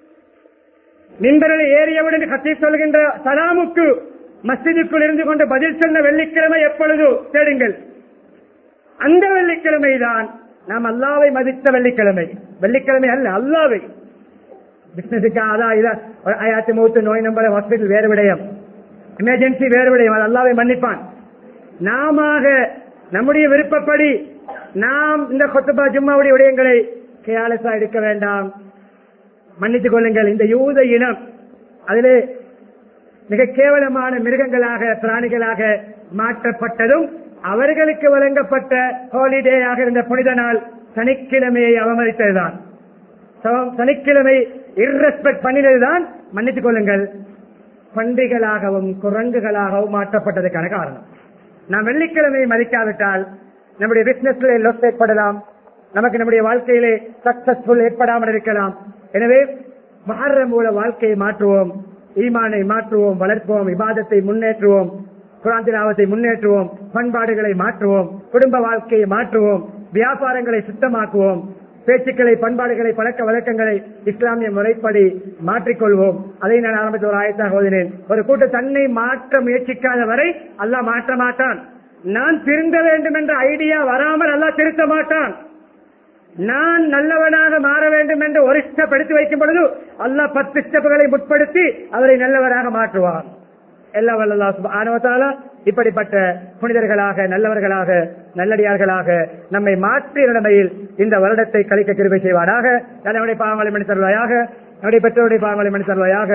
மின்பரில் ஏறியவுடன் ஹத்தீப் சொல்கின்ற சலாமுக்கு மஸ்ஜிதுக்குள் இருந்து கொண்டு பதில் சொன்ன வெள்ளிக்கிழமை எப்பொழுது தேடுங்கள் அந்த வெள்ளிக்கிழமை தான் நாம் அல்லாவை மதித்த வெள்ளிக்கிழமை வெள்ளிக்கிழமை அல்ல அல்லாவை பிசினஸுக்கு அதான் இதான் ஆயிரத்தி மூத்து நோய் நம்பர் ஹாஸ்பிட்டல் வேறு விடயம் எமர்ஜென்சி வேறு விடயம் அது அல்லாவை மன்னிப்பான் நாம நம்முடைய விருப்பப்படி நாம் இந்த கொத்தபா ஜும்மாவுடைய விடயங்களை கேலசா எடுக்க வேண்டாம் மன்னித்துக் கொள்ளுங்கள் இந்த யூத இனம் அதிலே மிக கேவலமான மிருகங்களாக பிராணிகளாக மாற்றப்பட்டதும் அவர்களுக்கு வழங்கப்பட்ட ஹாலிடேயாக இருந்த புனித நாள் சனிக்கிழமையை அவமதித்ததுதான் சவ- சனிக்கிழமை இர்ரெஸ்பெக்ட் பண்ணினதுதான் மன்னித்துக் கொள்ளுங்கள் பன்றிகளாகவும் குரங்குகளாகவும் மாற்றப்பட்டதுக்கான காரணம் நாம் வெள்ளிக்கிழமையை மதிக்காவிட்டால் நம்முடைய பிசினஸ்ல லொஸ் ஏற்படலாம் நமக்கு நம்முடைய வாழ்க்கையிலே சக்சஸ்ஃபுல் ஏற்படாமல் இருக்கலாம் எனவே மகரம் மூல வாழ்க்கையை மாற்றுவோம் ஈமானை மாற்றுவோம் வளர்ப்போம் இபாதத்தை முன்னேற்றுவோம் குராந்திராவத்தை முன்னேற்றுவோம் பண்பாடுகளை மாற்றுவோம் குடும்ப வாழ்க்கையை மாற்றுவோம் வியாபாரங்களை சுத்தமாக்குவோம் பேச்சுக்களை பண்பாடுகளை பழக்க வழக்கங்களை இஸ்லாமிய முறைப்படி மாற்றிக்கொள்வோம் அதை நான் ஆரம்பத்தில் ஒரு ஆயத்தாக ஓதினேன் ஒரு கூட்டம் தன்னை மாற்ற முயற்சிக்காத வரை அல்லாஹ் மாற்ற மாட்டான் நான் திருந்த வேண்டும் என்ற ஐடியா வராமல் அல்லாஹ் திருத்த மாட்டான் நான் நல்லவனாக மாற வேண்டும் என்று ஒரு ஸ்டெப் எடுத்து வைக்கும் பொழுது அல்லாஹ் பத்து ஸ்டெப்புகளை முற்படுத்தி அவரை நல்லவராக மாற்றுவான் எல்லா வல்லல்லாஹ் சுப்ஹானஹு வ தஆலா இப்படிப்பட்ட புனிதர்களாக நல்லவர்களாக நல்லடியார்களாக நம்மை மாற்றிய நிலைமையில் இந்த வருடத்தை கழிக்க கிருபை செய்வானாக நம்முடைய பாவங்களை மணி தருவாயாக நம்முடைய பெற்றோருடைய பாவங்களை மணி தருவாயாக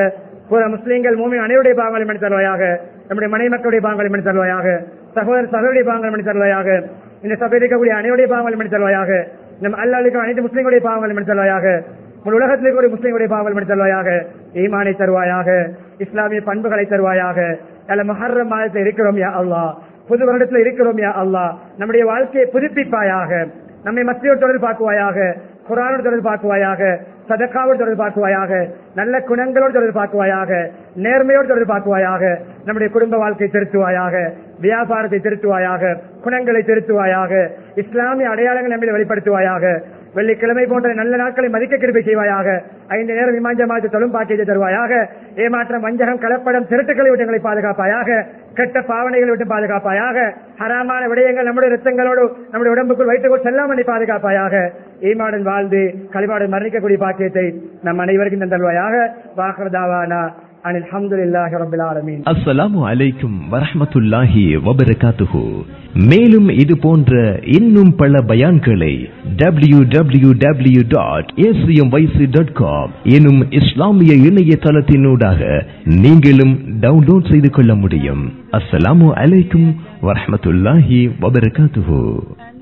பூரா முஸ்லீம்கள் மூமின் அனைவருடைய பாவங்களை மணி தருவாயாக நம்முடைய மனை மக்களுடைய பாவங்களை மணி தருவாயாக சகோதர சகோதரிய பாவங்களை மணி தருவாயாக இந்த சபையில் இருக்கக்கூடிய அனைவருடைய பாவங்களை மணி தருவாயாக நம் அல்லாளுக்கு அனைத்து முஸ்லீம்களுடைய பாவங்களை மணி தருவாயாக முழு உலகத்தில் இருக்கக்கூடிய முஸ்லீம்களுடைய பாவங்கள் மணி தருவாயாக ஈமானை தருவாயாக இஸ்லாமிய பண்புகளை தருவாயாக அல்ல மஹர்ரம் மாதத்தில் இருக்கிறோம் யா அல்லாஹ் புது வருடத்தில் இருக்கிறோம் யா அல்லாஹ் நம்முடைய வாழ்க்கையை புதுப்பிப்பாயாக நம்மை மத்தியோடு தொடர்பு பார்க்குவாயாக குரானோடு தொடர்பு பார்க்குவாயாக சதக்காவோடு தொடர்பு பார்க்குவாயாக நல்ல குணங்களோடு தொடர்பு பார்க்குவாயாக நேர்மையோடு தொடர்பு பார்க்குவாயாக நம்முடைய குடும்ப வாழ்க்கை திருத்துவாயாக வியாபாரத்தை திருத்துவாயாக குணங்களை திருத்துவாயாக இஸ்லாமிய அடையாளங்கள் நம்மில் வெளிப்படுத்துவாயாக வெள்ளிக்கிழமை போன்ற நல்ல நாட்களை மதிக்க கிருப்பை செய்வாயாக ஐந்து நேரம் விமாஞ்ச மாற்று தொழும் பாக்கியத்தை தருவாயாக ஏமாற்றம் வஞ்சகம் கலப்படம் திருட்டுக்களை விட்டு எங்களை பாதுகாப்பாயாக கெட்ட பாவனைகளை விட்டு பாதுகாப்பாயாக ஹராமான விடயங்கள் நம்முடைய ரத்தங்களோடு நம்முடைய உடம்புக்குள் வைத்துக்கொள் செல்லாமல் நீ பாதுகாப்பாயாக ஈமாடன் வாழ்ந்து கலிமாடன் மரணிக்கக்கூடிய பாக்கியத்தை நம் அனைவருக்கும் தந்தல்வாயாக வாக்கரதாவானா அனில் அல்ஹம்துலில்லாஹி ரப்பில் ஆலமீன் அஸ்ஸலாமு அலைக்கும் வரஹ்மத்துல்லாஹி வபரகாத்துஹு மேலும் இது போன்ற இன்னும் பல பயான்களை W W W dot dot com எனும் இஸ்லாமிய இணையதளத்தினூடாக நீங்களும் டவுன்லோட் செய்து கொள்ள முடியும் அஸ்ஸலாமு அலைக்கும் வரஹ்மத்துல்லாஹி வபரகாத்துஹு